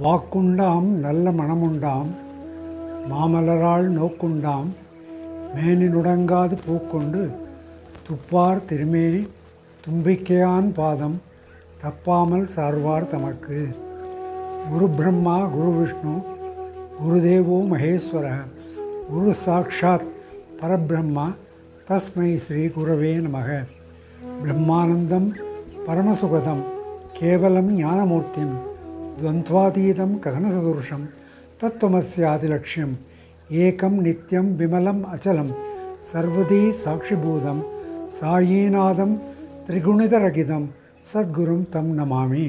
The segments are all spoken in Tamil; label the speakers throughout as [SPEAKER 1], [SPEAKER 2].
[SPEAKER 1] வாக்குண்டாம் நல்ல மனமுண்டாம் மாமலரால் நோக்குண்டாம் மேனி நுடங்காது பூக்கொண்டு துப்பார் திருமேனி தும்பிக்கையான் பாதம் தப்பாமல் சார்வார் தமக்கு குரு பிரம்மா குரு விஷ்ணு குருதேவோ மகேஸ்வர குரு சாட்சாத் பரபிரம்மா தஸ்மை ஸ்ரீ குரவே நமக பிரம்மானந்தம் பரமசுகதம் கேவலம் ஞானமூர்த்திம் துவந்த்வாதீதம் ககனசதுருஷம் தத்துவமஸ்யாதிலட்சியம் ஏகம் நித்யம் விமலம் அச்சலம் சர்வதி சாட்சிபூதம் சாயீநாதம் திரிகுணிதரகிதம் சத்குரும் தம் நமாமி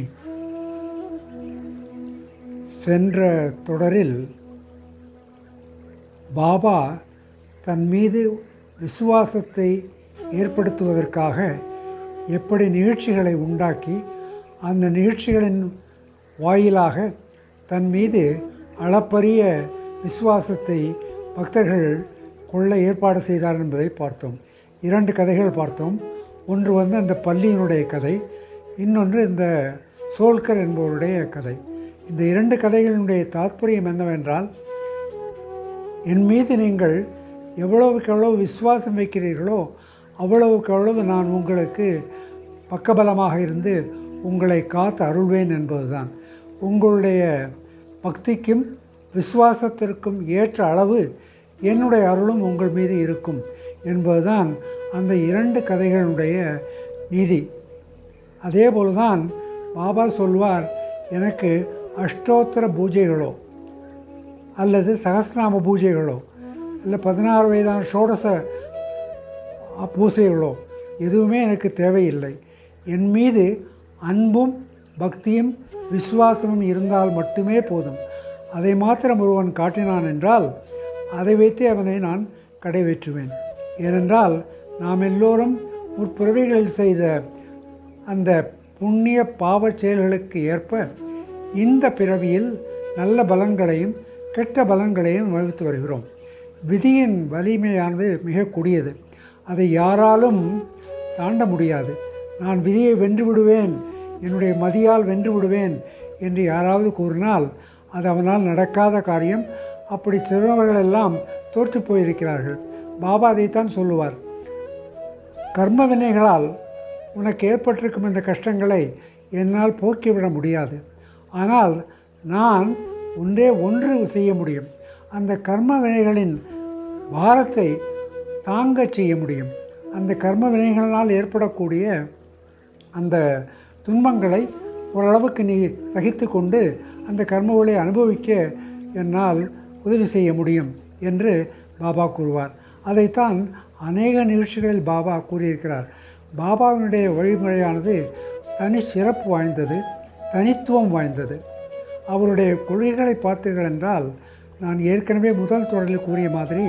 [SPEAKER 1] சென்ற தொடரில் பாபா தன் மீது விசுவாசத்தை ஏற்படுத்துவதற்காக எப்படி நிகழ்ச்சிகளை உண்டாக்கி அந்த நிகழ்ச்சிகளின் வாயிலாக தன் மீது அளப்பரிய விசுவாசத்தை பக்தர்கள் கொள்ள ஏற்பாடு செய்தார் என்பதை பார்த்தோம் இரண்டு கதைகள் பார்த்தோம் ஒன்று வந்து அந்த பள்ளியினுடைய கதை இன்னொன்று இந்த சோல்கர் என்பவருடைய கதை இந்த இரண்டு கதைகளினுடைய தாற்பயம் என்னவென்றால் என் மீது நீங்கள் எவ்வளவுக்கு எவ்வளவு விசுவாசம் வைக்கிறீர்களோ அவ்வளவுக்கு அவ்வளவு நான் உங்களுக்கு பக்கபலமாக இருந்து உங்களை காத்து அருள்வேன் என்பதுதான் உங்களுடைய பக்திக்கும் விசுவாசத்திற்கும் ஏற்ற அளவு என்னுடைய அருளும் உங்கள் மீது இருக்கும் என்பதுதான் அந்த இரண்டு கதைகளுடைய நீதி அதே போல்தான் பாபா சொல்வார் எனக்கு அஷ்டோத்திர பூஜைகளோ அல்லது சகசிரநாம பூஜைகளோ இல்லை பதினாறு வயதான ஷோடச பூசைகளோ எதுவுமே எனக்கு தேவையில்லை என் மீது அன்பும் பக்தியும் விசுவாசமும் இருந்தால் மட்டுமே போதும் அதை மாத்திரம் ஒருவன் காட்டினான் என்றால் அதை வைத்தே அவனை நான் கடைவேற்றுவேன் ஏனென்றால் நாம் எல்லோரும் முற்பிறவிகளில் செய்த அந்த புண்ணிய பாவச் செயல்களுக்கு ஏற்ப இந்த பிறவியில் நல்ல பலன்களையும் கெட்ட பலன்களையும் அனுபவித்து வருகிறோம் விதியின் வலிமையானது மிக கொடியது அதை யாராலும் தாண்ட முடியாது நான் விதியை வென்று விடுவேன் என்னுடைய மதியால் வென்று விடுவேன் என்று யாராவது கூறினால் அது அவனால் நடக்காத காரியம் அப்படி சிறுவர்கள் எல்லாம் தோற்று போயிருக்கிறார்கள் பாபா அதைத்தான் சொல்லுவார் கர்ம வினைகளால் உனக்கு ஏற்பட்டிருக்கும் இந்த கஷ்டங்களை என்னால் போக்கிவிட முடியாது ஆனால் நான் ஒன்றே ஒன்று செய்ய முடியும் அந்த கர்ம வினைகளின் பாரத்தை தாங்கச் செய்ய முடியும் அந்த கர்ம வினைகளினால் ஏற்படக்கூடிய அந்த துன்பங்களை ஓரளவுக்கு நீ சகித்து கொண்டு அந்த கர்மங்களை அனுபவிக்க என்னால் உதவி செய்ய முடியும் என்று பாபா கூறுவார் அதைத்தான் அநேக நிகழ்ச்சிகளில் பாபா கூறியிருக்கிறார் பாபாவினுடைய வழிமுறையானது தனி சிறப்பு வாய்ந்தது தனித்துவம் வாய்ந்தது அவருடைய கொள்கைகளை பார்த்தீர்கள் என்றால் நான் ஏற்கனவே முதல் தொடரில் கூறிய மாதிரி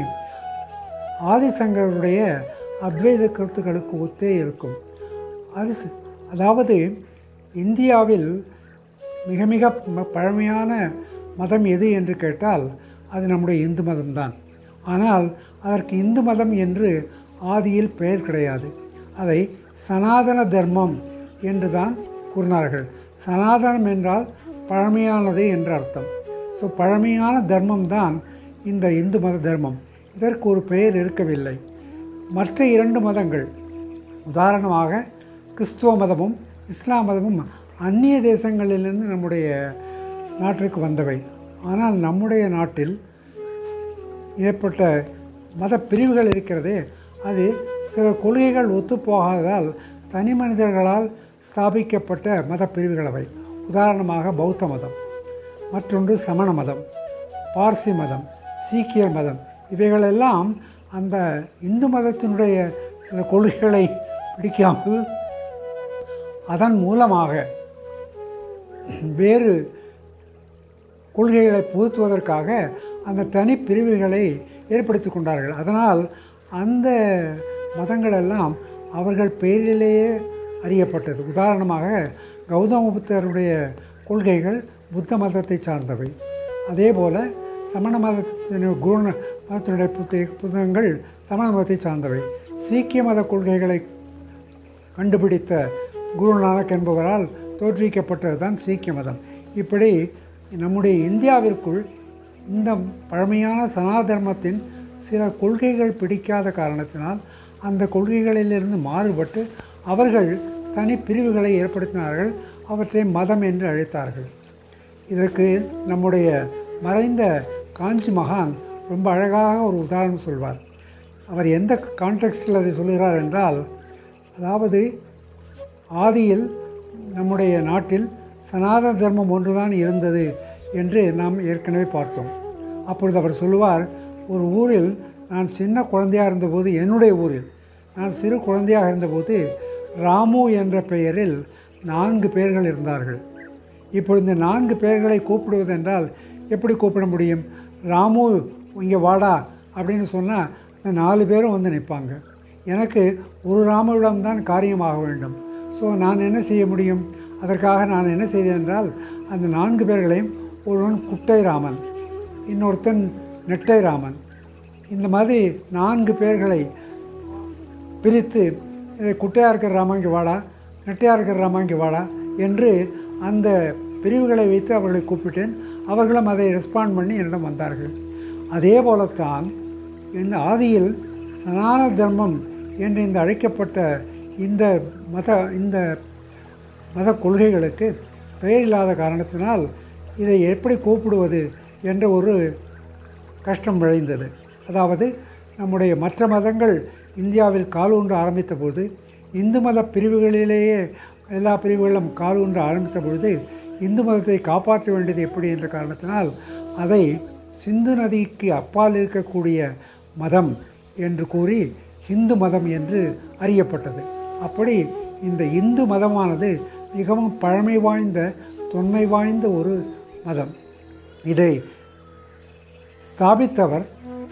[SPEAKER 1] ஆதிசங்கருடைய அத்வைத கருத்துக்களுக்கு ஒத்தே இருக்கும் அது அதாவது இந்தியாவில் மிக மிக ம- பழமையான மதம் எது என்று கேட்டால் அது நம்முடைய இந்து மதம்தான் ஆனால் அதற்கு இந்து மதம் என்று ஆதியில் பெயர் கிடையாது அதை சனாதன தர்மம் என்று தான் கூறினார்கள் சனாதனம் என்றால் பழமையானது என்று அர்த்தம் ஸோ பழமையான தர்மம் தான் இந்த இந்து மத தர்மம் இதற்கு ஒரு பெயர் இருக்கவில்லை மற்ற இரண்டு மதங்கள் உதாரணமாக கிறிஸ்துவ மதமும் இஸ்லாம் மதமும் அந்நிய தேசங்களிலிருந்து நம்முடைய நாட்டிற்கு வந்தவை ஆனால் நம்முடைய நாட்டில் ஏற்பட்ட மத பிரிவுகள் இருக்கிறதே அது சில கொள்கைகள் ஒத்துப்போகாததால் தனி மனிதர்களால் ஸ்தாபிக்கப்பட்ட மத பிரிவுகள் அவை உதாரணமாக பௌத்த மதம் மற்றொன்று சமண மதம் பார்சி மதம் சீக்கியர் மதம் இவைகளெல்லாம் அந்த இந்து மதத்தினுடைய சில கொள்கைகளை பிடிக்காமல் அதன் மூலமாக வேறு கொள்கைகளை புகுத்துவதற்காக அந்த தனி பிரிவுகளை ஏற்படுத்தி கொண்டார்கள் அதனால் அந்த மதங்களெல்லாம் அவர்கள் பெயரிலேயே அறியப்பட்டது உதாரணமாக கௌதம புத்தருடைய கொள்கைகள் புத்த மதத்தை சார்ந்தவை அதே போல் சமண மதத்தின் குரு மதத்தினுடைய புத்தக புத்தகங்கள் சமண மதத்தை சார்ந்தவை சீக்கிய மத கொள்கைகளை கண்டுபிடித்த குரு நானக் என்பவரால் தோற்றுவிக்கப்பட்டது தான் சீக்கிய மதம் இப்படி நம்முடைய இந்தியாவிற்குள் இந்த பழமையான சனாதர்மத்தின் சில கொள்கைகள் பிடிக்காத காரணத்தினால் அந்த கொள்கைகளிலிருந்து மாறுபட்டு அவர்கள் தனி பிரிவுகளை ஏற்படுத்தினார்கள் அவற்றை மதம் என்று அழைத்தார்கள் இதற்கு நம்முடைய மறைந்த காஞ்சி மகான் ரொம்ப அழகாக ஒரு உதாரணம் சொல்வார் அவர் எந்த கான்டெக்ஸ்டில் அதை சொல்கிறார் என்றால் அதாவது ஆதியில் நம்முடைய நாட்டில் சனாதன தர்மம் ஒன்றுதான் இருந்தது என்று நாம் ஏற்கனவே பார்த்தோம் அப்பொழுது அவர் சொல்லுவார் ஒரு ஊரில் நான் சின்ன குழந்தையாக இருந்தபோது என்னுடைய ஊரில் நான் சிறு குழந்தையாக இருந்தபோது ராமு என்ற பெயரில் நான்கு பேர்கள் இருந்தார்கள் இப்போ இந்த நான்கு பேர்களை கூப்பிடுவதென்றால் எப்படி கூப்பிட முடியும் ராமு இங்கே வாடா அப்படின்னு சொன்னால் இந்த நாலு பேரும் வந்து நிற்பாங்க எனக்கு ஒரு ராமுவிடம் தான் காரியமாக வேண்டும் ஸோ நான் என்ன செய்ய முடியும் அதற்காக நான் என்ன செய்தேன் என்றால் அந்த நான்கு பேர்களையும் ஒருவன் குட்டை ராமன் இன்னொருத்தன் நெட்டை ராமன் இந்த மாதிரி நான்கு பேர்களை பிரித்து இதை குட்டையாக இருக்கிற ராமா இங்கே வாடா நெட்டையாக இருக்கிற ராமா இங்கே வாடா என்று அந்த பிரிவுகளை வைத்து அவர்களை கூப்பிட்டேன் அவர்களும் அதை ரெஸ்பாண்ட் பண்ணி என்னிடம் வந்தார்கள் அதே போலத்தான் இந்த ஆதியில் சனாதன தர்மம் என்று இந்த அழைக்கப்பட்ட இந்த மத இந்த மத கொள்கைகளுக்கு பெயர் இல்லாத காரணத்தினால் இதை எப்படி கூப்பிடுவது என்ற ஒரு கஷ்டம் விளைந்தது அதாவது நம்முடைய மற்ற மதங்கள் இந்தியாவில் காலூன்ற ஆரம்பித்த போது இந்து மத பிரிவுகளிலேயே எல்லா பிரிவுகளும் காலூன்ற ஆரம்பித்த பொழுது இந்து மதத்தை காப்பாற்ற வேண்டியது எப்படி என்ற காரணத்தினால் அதை சிந்து நதிக்கு அப்பால் இருக்கக்கூடிய மதம் என்று கூறி இந்து மதம் என்று அறியப்பட்டது அப்படி இந்த இந்து மதமானது மிகவும் பழமை வாய்ந்த தொன்மை வாய்ந்த ஒரு மதம் இதை ஸ்தாபித்தவர்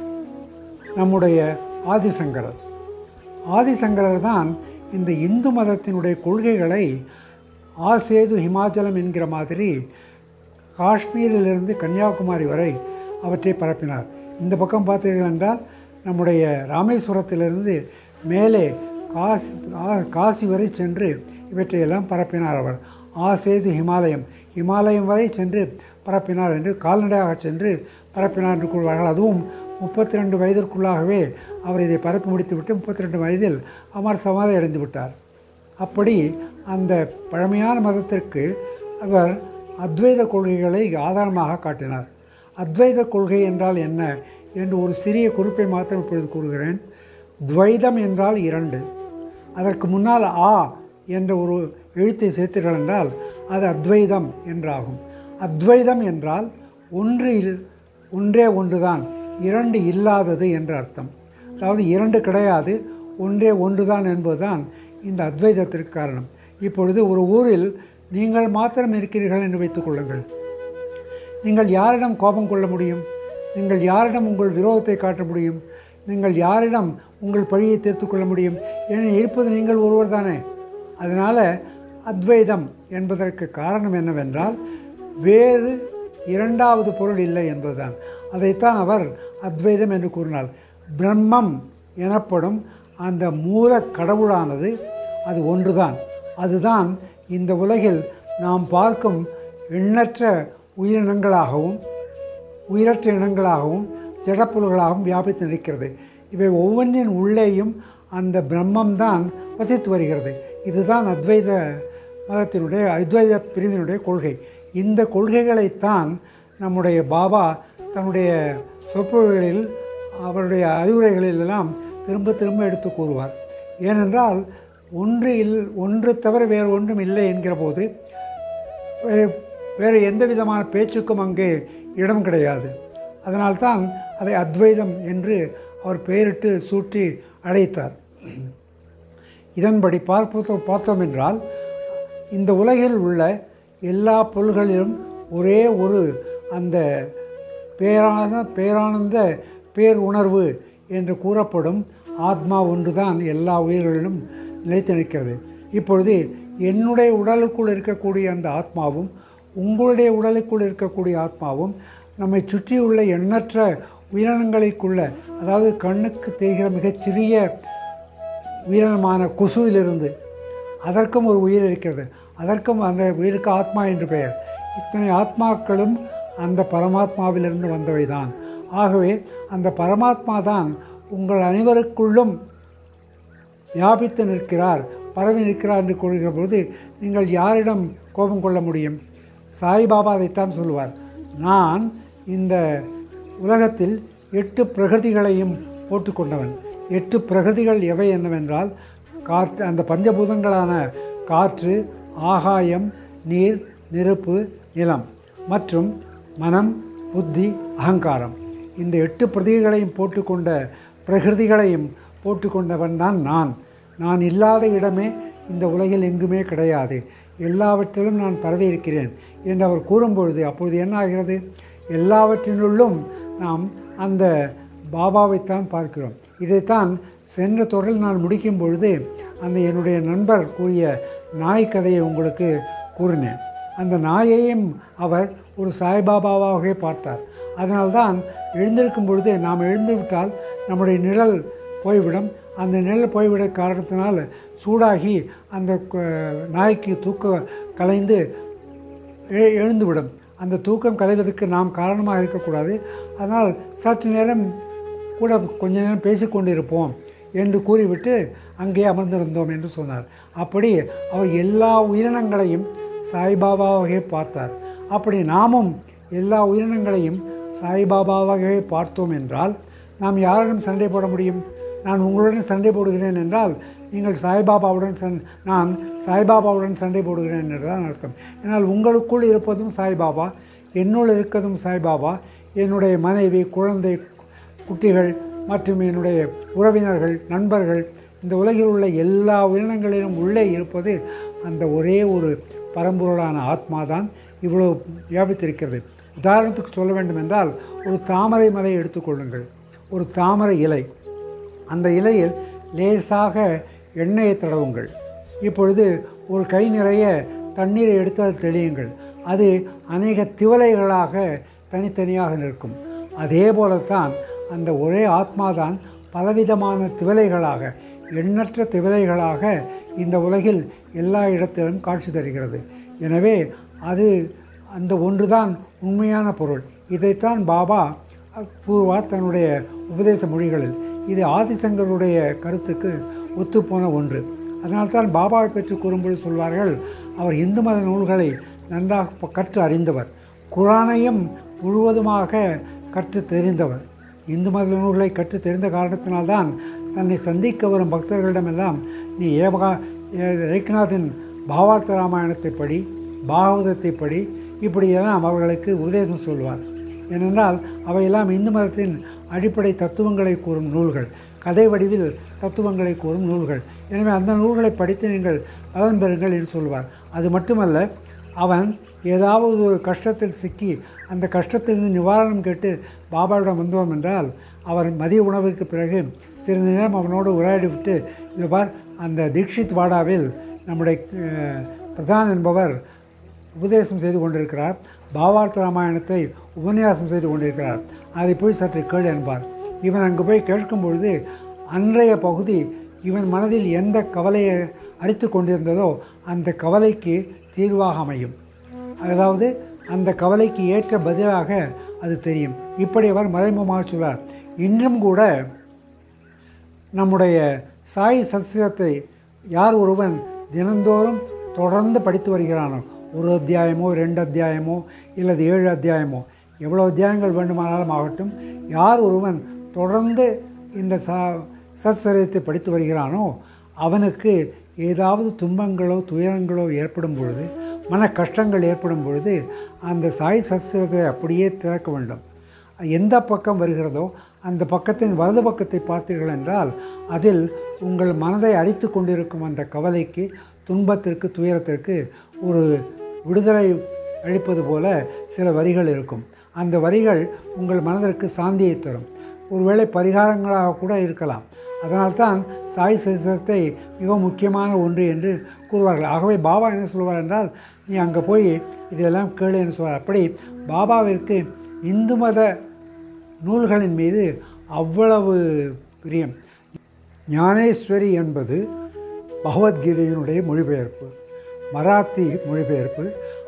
[SPEAKER 1] நம்முடைய ஆதிசங்கரர் ஆதிசங்கரர் தான் இந்த இந்து மதத்தினுடைய கொள்கைகளை ஆசேது ஹிமாச்சலம் என்கிற மாதிரி காஷ்மீரிலிருந்து கன்னியாகுமரி வரை அவற்றை பரப்பினார் இந்த பக்கம் பார்த்தீர்கள் என்றால் நம்முடைய ராமேஸ்வரத்திலிருந்து மேலே காசி ஆ- காசி வரை சென்று இவற்றையெல்லாம் பரப்பினார் அவர் ஆசேது ஹிமாலயம் இமாலயம் வரை சென்று பரப்பினார் என்று கால்நடையாக சென்று பரப்பினார் என்று கூறுவார்கள் அதுவும் முப்பத்தி ரெண்டு வயதிற்குள்ளாகவே அவர் இதை பரப்பி முடித்துவிட்டு முப்பத்தி ரெண்டு வயதில் அமர் சமாதி அடைந்து விட்டார் அப்படி அந்த பழமையான மதத்திற்கு அவர் அத்வைத கொள்கைகளை ஆதாரமாக காட்டினார் அத்வைத கொள்கை என்றால் என்ன என்று ஒரு சிறிய குறிப்பை மாத்திரம் இப்பொழுது கூறுகிறேன் துவைதம் என்றால் இரண்டு அதற்கு முன்னால் ஆ என்ற ஒரு எழுத்தை சேர்த்தீர்கள் என்றால் அது அத்வைதம் என்றாகும் அத்வைதம் என்றால் ஒன்று இல்- ஒன்றே ஒன்றுதான் இரண்டு இல்லாதது என்ற அர்த்தம் அதாவது இரண்டு கிடையாது ஒன்றே ஒன்றுதான் என்பதுதான் இந்த அத்வைதத்திற்கு காரணம் இப்பொழுது ஒரு ஊரில் நீங்கள் மாத்திரம் இருக்கிறீர்கள் என்று வைத்துக் கொள்ளுங்கள் நீங்கள் யாரிடம் கோபம் கொள்ள முடியும் நீங்கள் யாரிடம் உங்கள் விரோதத்தை காட்ட முடியும் நீங்கள் யாரிடம் உங்கள் பழியை தீர்த்து கொள்ள முடியும் என இருப்பது நீங்கள் ஒருவர் தானே அதனால் அத்வைதம் என்பதற்கு காரணம் என்னவென்றால் வேறு இரண்டாவது பொருள் இல்லை என்பதுதான் அதைத்தான் அவர் அத்வைதம் என்று கூறினார் பிரம்மம் எனப்படும் அந்த மூல கடவுளானது அது ஒன்றுதான் அதுதான் இந்த உலகில் நாம் பார்க்கும் எண்ணற்ற உயிரினங்களாகவும் உயிரற்ற இனங்களாகவும் ஜடப்பொருள்களாகவும் வியாபித்து நிற்கிறது இவை ஒவ்வொன்றின் உள்ளேயும் அந்த பிரம்மம்தான் வசித்து வருகிறது இதுதான் அத்வைத மதத்தினுடைய அத்வைத பிரிவினுடைய கொள்கை இந்த கொள்கைகளைத்தான் நம்முடைய பாபா தன்னுடைய சொற்பொழிகளில் அவருடைய அறிவுரைகளிலெல்லாம் திரும்ப திரும்ப எடுத்து கூறுவார் ஏனென்றால் ஒன்று இல் ஒன்று தவிர வேறு ஒன்றும் இல்லை என்கிற போது வே- வேறு எந்த விதமான பேச்சுக்கும் அங்கே இடம் கிடையாது அதனால்தான் அதை அத்வைதம் என்று அவர் பெயரிட்டு சூட்டி அழைத்தார் இதன்படி பார்ப்போம் பார்த்தோம் என்றால் இந்த உலகில் உள்ள எல்லா பொருள்களிலும் ஒரே ஒரு அந்த பேரான பேரானந்த பேர் உணர்வு என்று கூறப்படும் ஆத்மா ஒன்றுதான் எல்லா உயிர்களிலும் நிலைத்து நிற்கிறது இப்பொழுது என்னுடைய உடலுக்குள் இருக்கக்கூடிய அந்த ஆத்மாவும் உங்களுடைய உடலுக்குள் இருக்கக்கூடிய ஆத்மாவும் நம்மை சுற்றியுள்ள எண்ணற்ற உயிரினங்களுக்குள்ள அதாவது கண்ணுக்கு தெரிகிற மிகச்சிறிய உயிரினமான கொசுவிலிருந்து அதற்கும் ஒரு உயிர் இருக்கிறது அதற்கும் அந்த உயிருக்கு ஆத்மா என்று பெயர் இத்தனை ஆத்மாக்களும் அந்த பரமாத்மாவிலிருந்து வந்தவைதான் ஆகவே அந்த பரமாத்மா தான் உங்கள் அனைவருக்குள்ளும் வியாபித்து நிற்கிறார் பரவி நிற்கிறார் என்று கூறுகிற பொழுது நீங்கள் யாரிடம் கோபம் கொள்ள முடியும் சாய்பாபா அதைத்தான் சொல்லுவார் நான் இந்த உலகத்தில் எட்டு பிரகதிகளையும் போட்டுக்கொண்டவன் எட்டு பிரகதிகள் எவை என்னவென்றால் காற்று அந்த பஞ்சபூதங்களான காற்று ஆகாயம் நீர் நெருப்பு நிலம் மற்றும் மனம் புத்தி அகங்காரம் இந்த எட்டு பிரதிகளையும் போட்டுக்கொண்ட பிரகிருதிகளையும் போட்டுக்கொண்டவன் தான் நான் நான் இல்லாத இடமே இந்த உலகில் எங்குமே கிடையாது எல்லாவற்றிலும் நான் பரவி இருக்கிறேன் என்று அவர் கூறும்பொழுது அப்பொழுது என்ன ஆகிறது எல்லாவற்றினுள்ளும் நாம் அந்த பாபாவைத்தான் பார்க்கிறோம் இதைத்தான் சென்ற தொடரில் நான் முடிக்கும் பொழுது அந்த என்னுடைய நண்பர் கூறிய நாய் கதையை உங்களுக்கு கூறினேன் அந்த நாயையும் அவர் ஒரு சாய்பாபாவாகவே பார்த்தார் அதனால்தான் எழுந்திருக்கும் பொழுது நாம் எழுந்து விட்டால் நம்முடைய நிழல் போய்விடும் அந்த நிழல் போய்விட காரணத்தினால் சூடாகி அந்த க- நாய்க்கு தூக்க கலைந்து எ- எழுந்துவிடும் அந்த தூக்கம் கலைவதற்கு நாம் காரணமாக இருக்கக்கூடாது அதனால் சற்று நேரம் கூட கொஞ்ச நேரம் பேசிக்கொண்டிருப்போம் என்று கூறிவிட்டு அங்கே அமர்ந்திருந்தோம் என்று சொன்னார் அப்படி அவர் எல்லா உயிரினங்களையும் சாய்பாபாவாகவே பார்த்தார் அப்படி நாமும் எல்லா உயிரினங்களையும் சாய்பாபாவாகவே பார்த்தோம் என்றால் நாம் யாரிடம் சண்டை போட முடியும் நான் உங்களுடன் சண்டை போடுகிறேன் என்றால் நீங்கள் சாய்பாபாவுடன் சண் நான் சாய்பாபாவுடன் சண்டை போடுகிறேன் என்றுதான் அர்த்தம் ஏன்னால் உங்களுக்குள் இருப்பதும் சாய்பாபா என்னுள் இருக்கதும் சாய்பாபா என்னுடைய மனைவி குழந்தை குட்டிகள் மற்றும் என்னுடைய உறவினர்கள் நண்பர்கள் இந்த உலகில் உள்ள எல்லா உயிரினங்களிலும் உள்ளே இருப்பது அந்த ஒரே ஒரு பரம்பொருளான ஆத்மா தான் இவ்வளோ வியாபித்திருக்கிறது உதாரணத்துக்கு சொல்ல வேண்டும் என்றால் ஒரு தாமரை மலையை எடுத்துக்கொள்ளுங்கள் ஒரு தாமரை இலை அந்த இலையில் லேசாக எண்ணெயை தடவுங்கள் இப்பொழுது ஒரு கை நிறைய தண்ணீரை எடுத்து அதை தெளியுங்கள் அது அநேக திவலைகளாக தனித்தனியாக நிற்கும் அதே போலத்தான் அந்த ஒரே ஆத்மாதான் பலவிதமான திவலைகளாக எண்ணற்ற திவலைகளாக இந்த உலகில் எல்லா இடத்திலும் காட்சி தருகிறது எனவே அது அந்த ஒன்றுதான் உண்மையான பொருள் இதைத்தான் பாபா கூறுவார் தன்னுடைய உபதேச மொழிகளில் இது ஆதிசங்கருடைய கருத்துக்கு ஒத்துப்போன ஒன்று அதனால்தான் பாபாவை பற்றி கூறும்போது சொல்வார்கள் அவர் இந்து மத நூல்களை நன்றாக ப- கற்று அறிந்தவர் குரானையும் முழுவதுமாக கற்று தெரிந்தவர் இந்து மத நூல்களை கற்று தெரிந்த காரணத்தினால்தான் தன்னை சந்திக்க வரும் பக்தர்களிடமெல்லாம் நீ ஏவகா ஏ- ஏக்நாத்தின் பாவார்த்த ராமாயணத்தை படி பாகவதத்தை படி இப்படியெல்லாம் அவர்களுக்கு உபதேசம் சொல்வார் ஏனென்றால் அவையெல்லாம் இந்து மதத்தின் அடிப்படை தத்துவங்களை கூறும் நூல்கள் கதை வடிவில் தத்துவங்களை கூறும் நூல்கள் எனவே அந்த நூல்களை படித்து நீங்கள் பலன் பெறுங்கள் என்று சொல்வார் அது மட்டுமல்ல அவன் ஏதாவது ஒரு கஷ்டத்தில் சிக்கி அந்த கஷ்டத்திலிருந்து நிவாரணம் கேட்டு பாபாவிடம் வந்தோம் என்றால் அவர் மதிய உணவிற்கு பிறகு சிறிது நேரம் அவனோடு உரையாடிவிட்டு இது பார் அந்த தீக்ஷித் வாடாவில் நம்முடைய அஹ், பிரதான் என்பவர் உபதேசம் செய்து கொண்டிருக்கிறார் பாவார்த்த ராமாயணத்தை உபன்யாசம் செய்து கொண்டிருக்கிறார் அதை போய் சற்று கேள் என்பார் இவன் அங்கு போய் கேட்கும் பொழுது அன்றைய பகுதி இவன் மனதில் எந்த கவலையை அடித்து கொண்டிருந்ததோ அந்த கவலைக்கு தீர்வாக அமையும் அதாவது அந்த கவலைக்கு ஏற்ற பதிலாக அது தெரியும் இப்படி அவர் மறைமுகமாக சொல்வார் இன்றும் கூட நம்முடைய சாய் சஸ்திரத்தை யார் ஒருவன் தினந்தோறும் தொடர்ந்து படித்து வருகிறானோ ஒரு அத்தியாயமோ ரெண்டு அத்தியாயமோ இல்லது ஏழு அத்தியாயமோ எவ்வளோ அத்தியாயங்கள் வேண்டுமானாலும் ஆகட்டும் யார் ஒருவன் தொடர்ந்து இந்த சா சத்சரியத்தை படித்து வருகிறானோ அவனுக்கு ஏதாவது துன்பங்களோ துயரங்களோ ஏற்படும் பொழுது மன கஷ்டங்கள் ஏற்படும் பொழுது அந்த சாய் சத்சரத்தை அப்படியே திறக்க வேண்டும் எந்த பக்கம் வருகிறதோ அந்த பக்கத்தின் வலது பக்கத்தை பார்த்தீர்கள் என்றால் அதில் உங்கள் மனதை அரித்து கொண்டிருக்கும் அந்த கவலைக்கு துன்பத்திற்கு துயரத்திற்கு ஒரு விடுதலை அளிப்பது போல சில வரிகள் இருக்கும் அந்த வரிகள் உங்கள் மனதிற்கு சாந்தியை தரும் ஒருவேளை பரிகாரங்களாக கூட இருக்கலாம் அதனால்தான் சாய் சரித்திரத்தை மிகவும் முக்கியமான ஒன்று என்று கூறுவார்கள் ஆகவே பாபா என்ன சொல்வார் என்றால் நீ அங்கே போய் இதெல்லாம் கேளு என்று சொல்வார் அப்படி பாபாவிற்கு இந்து மத நூல்களின் மீது அவ்வளவு பிரியம் ஞானேஸ்வரி என்பது பகவத்கீதையினுடைய மொழிபெயர்ப்பு மராத்தி மொழிபெயர்ப்பு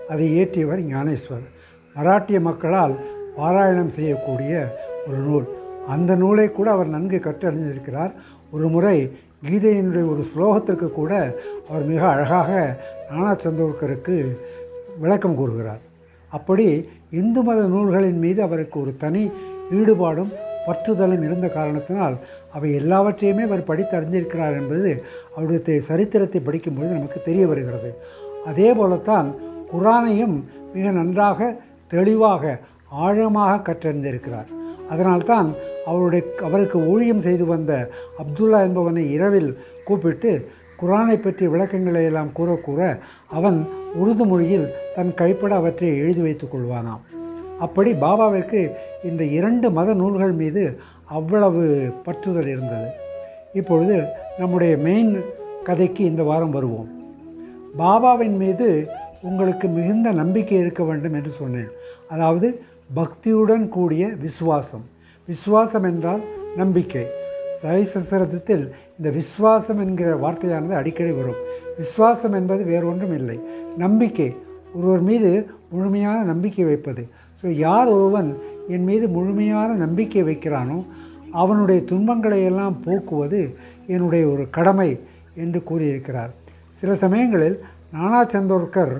[SPEAKER 1] அதை இயற்றியவர் ஞானேஸ்வர் மராட்டிய மக்களால் பாராயணம் செய்யக்கூடிய ஒரு நூல் அந்த நூலை கூட அவர் நன்கு கற்றறிந்திருக்கிறார் ஒரு முறை கீதையினுடைய ஒரு ஸ்லோகத்திற்கு கூட அவர் மிக அழகாக நானா சந்தோர்கருக்கு விளக்கம் கூறுகிறார் அப்படி இந்து மத நூல்களின் மீது அவருக்கு ஒரு தனி ஈடுபாடும் பற்றுதலும் இருந்த காரணத்தினால் அவை எல்லாவற்றையுமே அவர் படித்து அறிந்திருக்கிறார் என்பது அவருடைய தெ- சரித்திரத்தை படிக்கும்போது நமக்கு தெரிய வருகிறது அதே போலத்தான் குரானையும் மிக நன்றாக தெளிவாக ஆழமாக கற்றறிந்திருக்கிறார் அதனால்தான் அவருடைய அவருக்கு ஊழியம் செய்து வந்த அப்துல்லா என்பவனை இரவில் கூப்பிட்டு குரானை பற்றிய விளக்கங்களை எல்லாம் கூற கூற அவன் உருது மொழியில் தன் கைப்பட அவற்றை எழுதி வைத்துக் கொள்வானாம் அப்படி பாபாவிற்கு இந்த இரண்டு மத நூல்கள் மீது அவ்வளவு பற்றுதல் இருந்தது இப்பொழுது நம்முடைய மெயின் கதைக்கு இந்த வாரம் வருவோம் பாபாவின் மீது உங்களுக்கு மிகுந்த நம்பிக்கை இருக்க வேண்டும் என்று சொன்னேன் அதாவது பக்தியுடன் கூடிய விசுவாசம் விசுவாசம் என்றால் நம்பிக்கை சைசசரதத்தில் இந்த விசுவாசம் என்கிற வார்த்தையானது அடிக்கடி வரும் விசுவாசம் என்பது வேறு ஒன்றும் இல்லை நம்பிக்கை ஒருவர் மீது முழுமையான நம்பிக்கை வைப்பது ஸோ யார் ஒருவன் என் மீது முழுமையான நம்பிக்கை வைக்கிறானோ அவனுடைய துன்பங்களை எல்லாம் போக்குவது என்னுடைய ஒரு கடமை என்று கூறியிருக்கிறார் சில சமயங்களில் நானா சந்தோர்கர்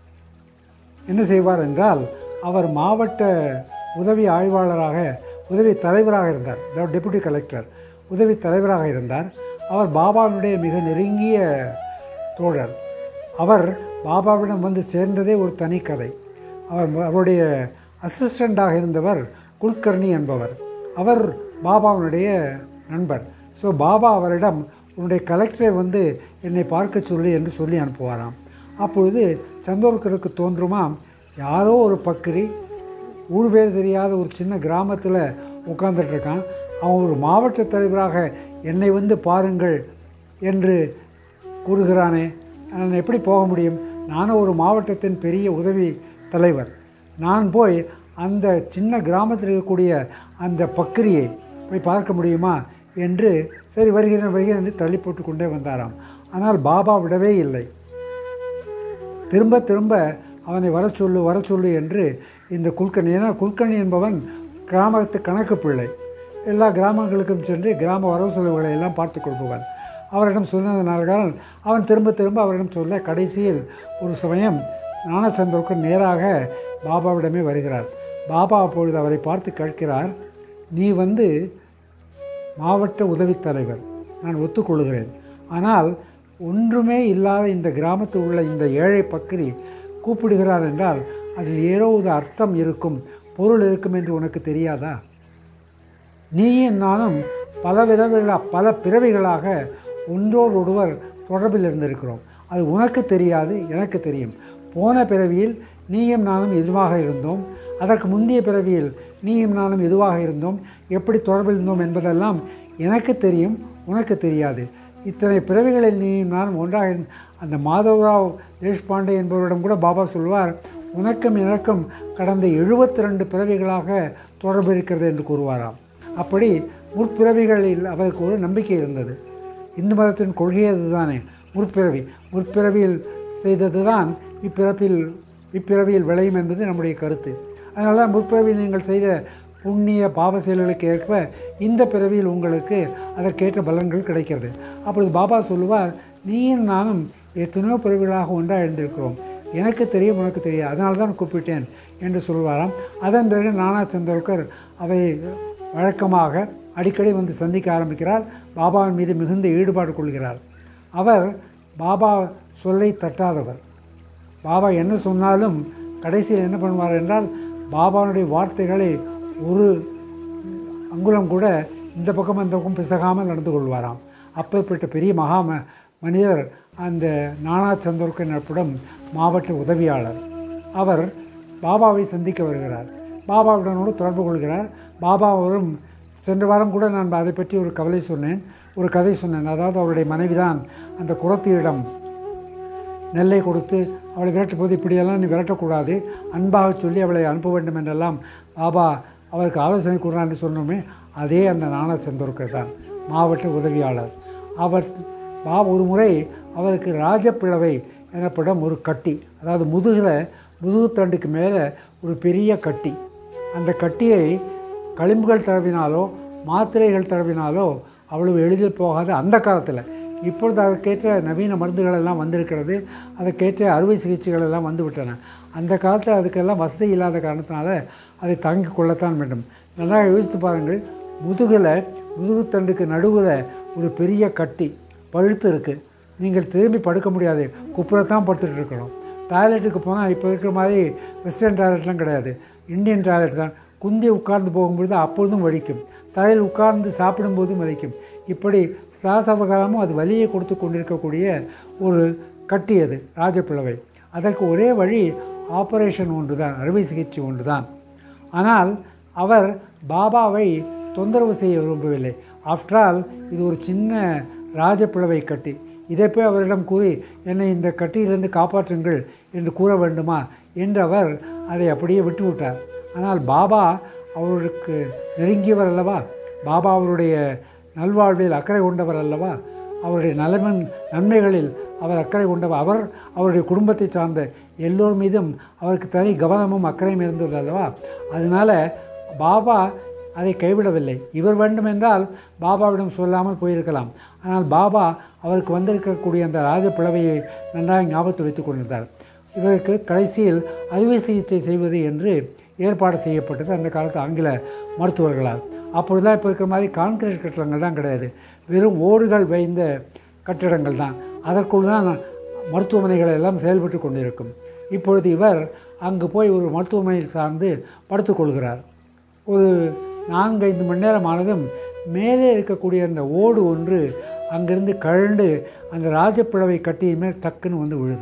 [SPEAKER 1] என்ன செய்வார் என்றால் அவர் மாவட்ட உதவி ஆய்வாளராக உதவி தலைவராக இருந்தார் அதாவது டெபுட்டி கலெக்டர் உதவி தலைவராக இருந்தார் அவர் பாபாவினுடைய மிக நெருங்கிய தோழர் அவர் பாபாவிடம் வந்து சேர்ந்ததே ஒரு தனி கதை அவர் அவருடைய அசிஸ்டண்ட்டாக இருந்தவர் குல்கர்ணி என்பவர் அவர் பாபாவினுடைய நண்பர் ஸோ பாபா அவரிடம் உன்னுடைய கலெக்டரை வந்து என்னை பார்க்க சொல்லி என்று சொல்லி அனுப்புவாராம் அப்பொழுது சந்தோர்கருக்கு தோன்றுமாம் யாரோ ஒரு பக்கிரி ஊர் பேர் தெரியாத ஒரு சின்ன கிராமத்தில் உட்கார்ந்துட்டு இருக்கான் அவன் ஒரு மாவட்ட தலைவராக என்னை வந்து பாருங்கள் என்று கூறுகிறானே நான் எப்படி போக முடியும் நானும் ஒரு மாவட்டத்தின் பெரிய உதவி தலைவர் நான் போய் அந்த சின்ன கிராமத்தில் இருக்கக்கூடிய அந்த பக்கிரியை போய் பார்க்க முடியுமா என்று சரி வருகிறேன் வருகிறேன் என்று தள்ளி போட்டு கொண்டே வந்தாராம் ஆனால் பாபா விடவே இல்லை திரும்ப திரும்ப அவனை வர சொல்லு வர சொல்லு என்று இந்த குல்கர்ணி ஏன்னா குல்கர்ணி என்பவன் கிராமத்து கணக்கு பிள்ளை எல்லா கிராமங்களுக்கும் சென்று கிராம வரவு செலவுகளை எல்லாம் பார்த்து கொள்பவன் அவரிடம் சொன்னதனால்தான் அவன் திரும்ப திரும்ப அவரிடம் சொல்ல கடைசியில் ஒரு சமயம் ஞானச்சந்திரவுக்கு நேராக பாபாவிடமே வருகிறார் பாபா அப்பொழுது அவரை பார்த்து கேட்கிறார் நீ வந்து மாவட்ட உதவித் தலைவர் நான் ஒத்துக்கொள்கிறேன் ஆனால் ஒன்றுமே இல்லாத இந்த கிராமத்தில் உள்ள இந்த ஏழை பக்கிரி கூப்பிடுகிறார் என்றால் அதில் ஏதோ ஒரு அர்த்தம் இருக்கும் பொருள் இருக்கும் என்று உனக்கு தெரியாதா நீயும் நானும் பல விதவில பல பிறவிகளாக ஒன்றோடு ஒருவர் தொடர்பில் இருந்திருக்கிறோம் அது உனக்கு தெரியாது எனக்கு தெரியும் போன பிறவியில் நீயும் நானும் எதுவாக இருந்தோம் அதற்கு முந்தைய பிறவியில் நீயும் நானும் எதுவாக இருந்தோம் எப்படி தொடர்பில் இருந்தோம் என்பதெல்லாம் எனக்கு தெரியும் உனக்கு தெரியாது இத்தனை பிறவிகளில் நீயும் நானும் ஒன்றாக இருந்த அந்த மாதவராவ் தேஷ்பாண்டே என்பவரிடம் கூட பாபா சொல்வார் உனக்கும் எனக்கும் கடந்த எழுபத்தி ரெண்டு பிறவிகளாக தொடர்பு இருக்கிறது என்று கூறுவாராம் அப்படி முற்பிறவிகளில் அவருக்கு ஒரு நம்பிக்கை இருந்தது இந்து மதத்தின் கொள்கை அதுதானே முற்பிறவி முற்பிறவியில் செய்தது தான் இப்பிறப்பில் இப்பிறவியில் விளையும் என்பது நம்முடைய கருத்து அதனால தான் முற்பிறவியில் நீங்கள் செய்த புண்ணிய பாவ செயல்களுக்கு ஏற்ப இந்த பிறவியில் உங்களுக்கு அதற்கேற்ற பலன்கள் கிடைக்கிறது அப்பொழுது பாபா சொல்லுவார் நீயும் நானும் எத்தனையோ பிறவிகளாக ஒன்றாக இருந்திருக்கிறோம் எனக்கு தெரியும் உனக்கு தெரியும் அதனால தான் கூப்பிட்டேன் என்று சொல்வாராம் அதன் பிறகு நானா சந்திரகர் அவை வழக்கமாக அடிக்கடி வந்து சந்திக்க ஆரம்பிக்கிறார் பாபாவின் மீது மிகுந்த ஈடுபாடு கொள்கிறார் அவர் பாபா சொல்லை தட்டாதவர் பாபா என்ன சொன்னாலும் கடைசியில் என்ன பண்ணுவார் என்றால் பாபாவுடைய வார்த்தைகளை ஒரு அங்குலம் கூட இந்த பக்கம் அந்த பக்கம் பிசகாமல் நடந்து கொள்வாராம் அப்பேற்பட்ட பெரிய மகா ம- மனிதர் அந்த நானா சந்தோர்கர் எனப்படும் மாவட்ட உதவியாளர் அவர் பாபாவை சந்திக்க வருகிறார் பாபாவுடனோடு தொடர்பு கொள்கிறார் பாபா அவரும் சென்ற வாரம் கூட நான் அதை பற்றி ஒரு கவலை சொன்னேன் ஒரு கதை சொன்னேன் அதாவது அவருடைய மனைவிதான் அந்த குரத்தியிடம் நெல்லை கொடுத்து அவளை விரட்டும் போது இப்படியெல்லாம் நீ விரட்டக்கூடாது அன்பாக சொல்லி அவளை அனுப்ப வேண்டும் என்றெல்லாம் பாபா அவருக்கு ஆலோசனை கூறினான்னு சொன்னோமே அதே அந்த நானா சந்தோர்கர் தான் மாவட்ட உதவியாளர் அவர் பா ஒரு முறை அவருக்கு ராஜப்பிளவை எனப்படும் ஒரு கட்டி அதாவது முதுகில் முதுகுத்தண்டுக்கு மேலே ஒரு பெரிய கட்டி அந்த கட்டியை களிம்புகள் தடவினாலோ மாத்திரைகள் தடவினாலோ அவ்வளவு எளிதில் போகாது அந்த காலத்தில் இப்பொழுது அதற்கேற்ற நவீன மருந்துகள் எல்லாம் வந்திருக்கிறது அதற்கேற்ற அறுவை சிகிச்சைகள் எல்லாம் வந்துவிட்டன அந்த காலத்தில் அதுக்கெல்லாம் வசதி இல்லாத காரணத்தினால அதை தாங்கிக் கொள்ளத்தான் வேண்டும் நன்றாக யோசித்து பாருங்கள் முதுகில் முதுகுத்தண்டுக்கு நடுவில் ஒரு பெரிய கட்டி பழுத்து இருக்குது நீங்கள் திரும்பி படுக்க முடியாது குப்புறத்தான் படுத்துட்டு இருக்கணும் டாய்லெட்டுக்கு போனால் இப்போ இருக்கிற மாதிரி வெஸ்டர்ன் டாய்லெட்லாம் கிடையாது இந்தியன் டாய்லெட் தான் குந்தி உட்கார்ந்து போகும்பொழுது அப்பொழுதும் வலிக்கும் தலையில் உட்கார்ந்து சாப்பிடும்போதும் வலிக்கும் இப்படி தாசவகாலமும் அது வலியை கொடுத்து கொண்டிருக்கக்கூடிய ஒரு கட்டி அது ராஜப்பிளவை அதற்கு ஒரே வழி ஆபரேஷன் ஒன்று தான் அறுவை சிகிச்சை ஒன்று தான் ஆனால் அவர் பாபாவை தொந்தரவு செய்ய விரும்பவில்லை ஆஃப்டர் ஆல் இது ஒரு சின்ன ராஜப்பிளவை கட்டி இதை போய் அவரிடம் கூறி என்னை இந்த கட்டியிலிருந்து காப்பாற்றுங்கள் என்று கூற வேண்டுமா என்று அவர் அதை அப்படியே விட்டுவிட்டார் ஆனால் பாபா அவருக்கு நெருங்கியவர் அல்லவா பாபா அவருடைய நல்வாழ்வில் அக்கறை கொண்டவர் அல்லவா அவருடைய நலமன் நன்மைகளில் அவர் அக்கறை கொண்டவர் அவர் அவருடைய குடும்பத்தை சார்ந்த எல்லோர் மீதும் அவருக்கு தனி கவனமும் அக்கறையும் இருந்தது அல்லவா அதனால் பாபா அதை கைவிடவில்லை இவர் வேண்டுமென்றால் பாபாவிடம் சொல்லாமல் போயிருக்கலாம் ஆனால் பாபா அவருக்கு வந்திருக்கக்கூடிய அந்த ராஜப்பிளவையை நன்றாக ஞாபகத்தில் வைத்துக் கொண்டிருந்தார் இவருக்கு கடைசியில் அறுவை சிகிச்சை செய்வது என்று ஏற்பாடு செய்யப்பட்டது அந்த காலத்து ஆங்கில மருத்துவர்களால் அப்பொழுதுதான் இப்போ இருக்கிற மாதிரி கான்கிரீட் கட்டடங்கள் தான் கிடையாது வெறும் ஓடுகள் வைந்த கட்டிடங்கள் தான் அதற்குள் தான் மருத்துவமனைகள் எல்லாம் செயல்பட்டு கொண்டிருக்கும் இப்பொழுது இவர் அங்கு போய் ஒரு மருத்துவமனையில் சார்ந்து படுத்துக்கொள்கிறார் ஒரு நான்கு ஐந்து மணி நேரம் ஆனதும் மேலே இருக்கக்கூடிய அந்த ஓடு ஒன்று அங்கிருந்து கழண்டு அந்த ராஜப்பிளவை கட்டியின் மேல் டக்குன்னு வந்து விழுது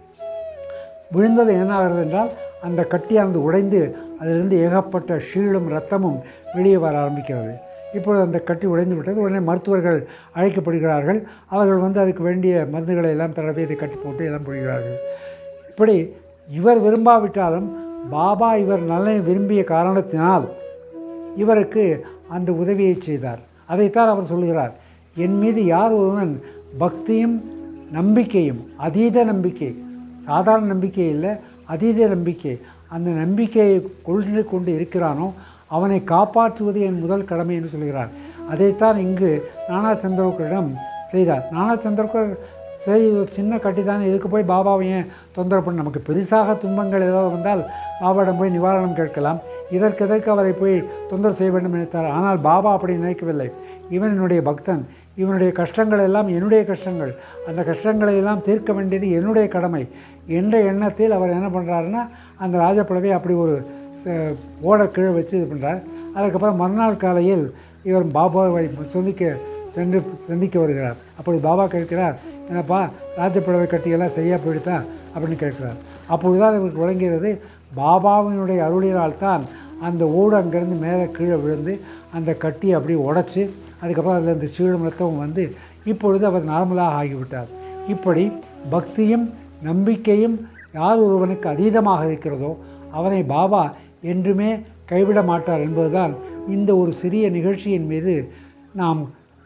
[SPEAKER 1] விழுந்தது என்ன ஆகிறது என்றால் அந்த கட்டியானது உடைந்து அதிலிருந்து ஏகப்பட்ட ஷீலும் ரத்தமும் வெளியே வர ஆரம்பிக்கிறது இப்பொழுது அந்த கட்டி உடைந்து விட்டது உடனே மருத்துவர்கள் அழைக்கப்படுகிறார்கள் அவர்கள் வந்து அதுக்கு வேண்டிய மருந்துகளை எல்லாம் தடவை இதை கட்டி போட்டு எல்லாம் போடுகிறார்கள் இப்படி இவர் விரும்பாவிட்டாலும் பாபா இவர் நலனை விரும்பிய காரணத்தினால் இவருக்கு அந்த உதவியை செய்தார் அதைத்தான் அவர் சொல்கிறார் என் மீது யார் ஒருவன் பக்தியும் நம்பிக்கையும் அதீத நம்பிக்கை சாதாரண நம்பிக்கை இல்லை அதீத நம்பிக்கை அந்த நம்பிக்கையை கொண்டு கொண்டு இருக்கிறானோ அவனை காப்பாற்றுவது என் முதல் கடமை என்று சொல்கிறார் அதைத்தான் இங்கு நானா சந்திரகரிடம் செய்தார் நானா சந்திரகர் சரி இது ஒரு சின்ன கட்டி தானே இதுக்கு போய் பாபாவை ஏன் தொந்தரவு பண்ண நமக்கு பெருசாக துன்பங்கள் ஏதாவது வந்தால் பாபாவிடம் போய் நிவாரணம் கேட்கலாம் இதற்கு எதற்கு அவரை போய் தொந்தரவு செய்ய வேண்டும் நினைத்தார் ஆனால் பாபா அப்படி நினைக்கவில்லை இவன் என்னுடைய பக்தன் இவனுடைய கஷ்டங்கள் எல்லாம் என்னுடைய கஷ்டங்கள் அந்த கஷ்டங்களை எல்லாம் தீர்க்க வேண்டியது என்னுடைய கடமை என்ற எண்ணத்தில் அவர் என்ன பண்ணுறாருன்னா அந்த ராஜப்பிளவை அப்படி ஒரு ச- ஓட கீழே வச்சு இது பண்ணுறார் அதுக்கப்புறம் மறுநாள் காலையில் இவர் பாபாவை சந்திக்க சென்று சந்திக்க வருகிறார் அப்பொழுது பாபா கேட்கிறார் என்னப்பா ராஜப்பிளவை கட்டியெல்லாம் சரியாக போயிடுதா அப்படின்னு கேட்கிறார் அப்பொழுது தான் இவருக்கு விளங்குகிறது பாபாவினுடைய அருளினால் தான் அந்த ஓடு அங்கேருந்து மேலே கீழே விழுந்து அந்த கட்டியை அப்படியே உடச்சி அதுக்கப்புறம் அதில் இந்த சீழும் ரத்தமும் வந்து இப்பொழுது அவர் நார்மலாக ஆகிவிட்டார் இப்படி பக்தியும் நம்பிக்கையும் யார் ஒருவனுக்கு அதீதமாக இருக்கிறதோ அவனை பாபா என்றுமே கைவிட மாட்டார் என்பதுதான் இந்த ஒரு சிறிய நிகழ்ச்சியின் மீது நாம்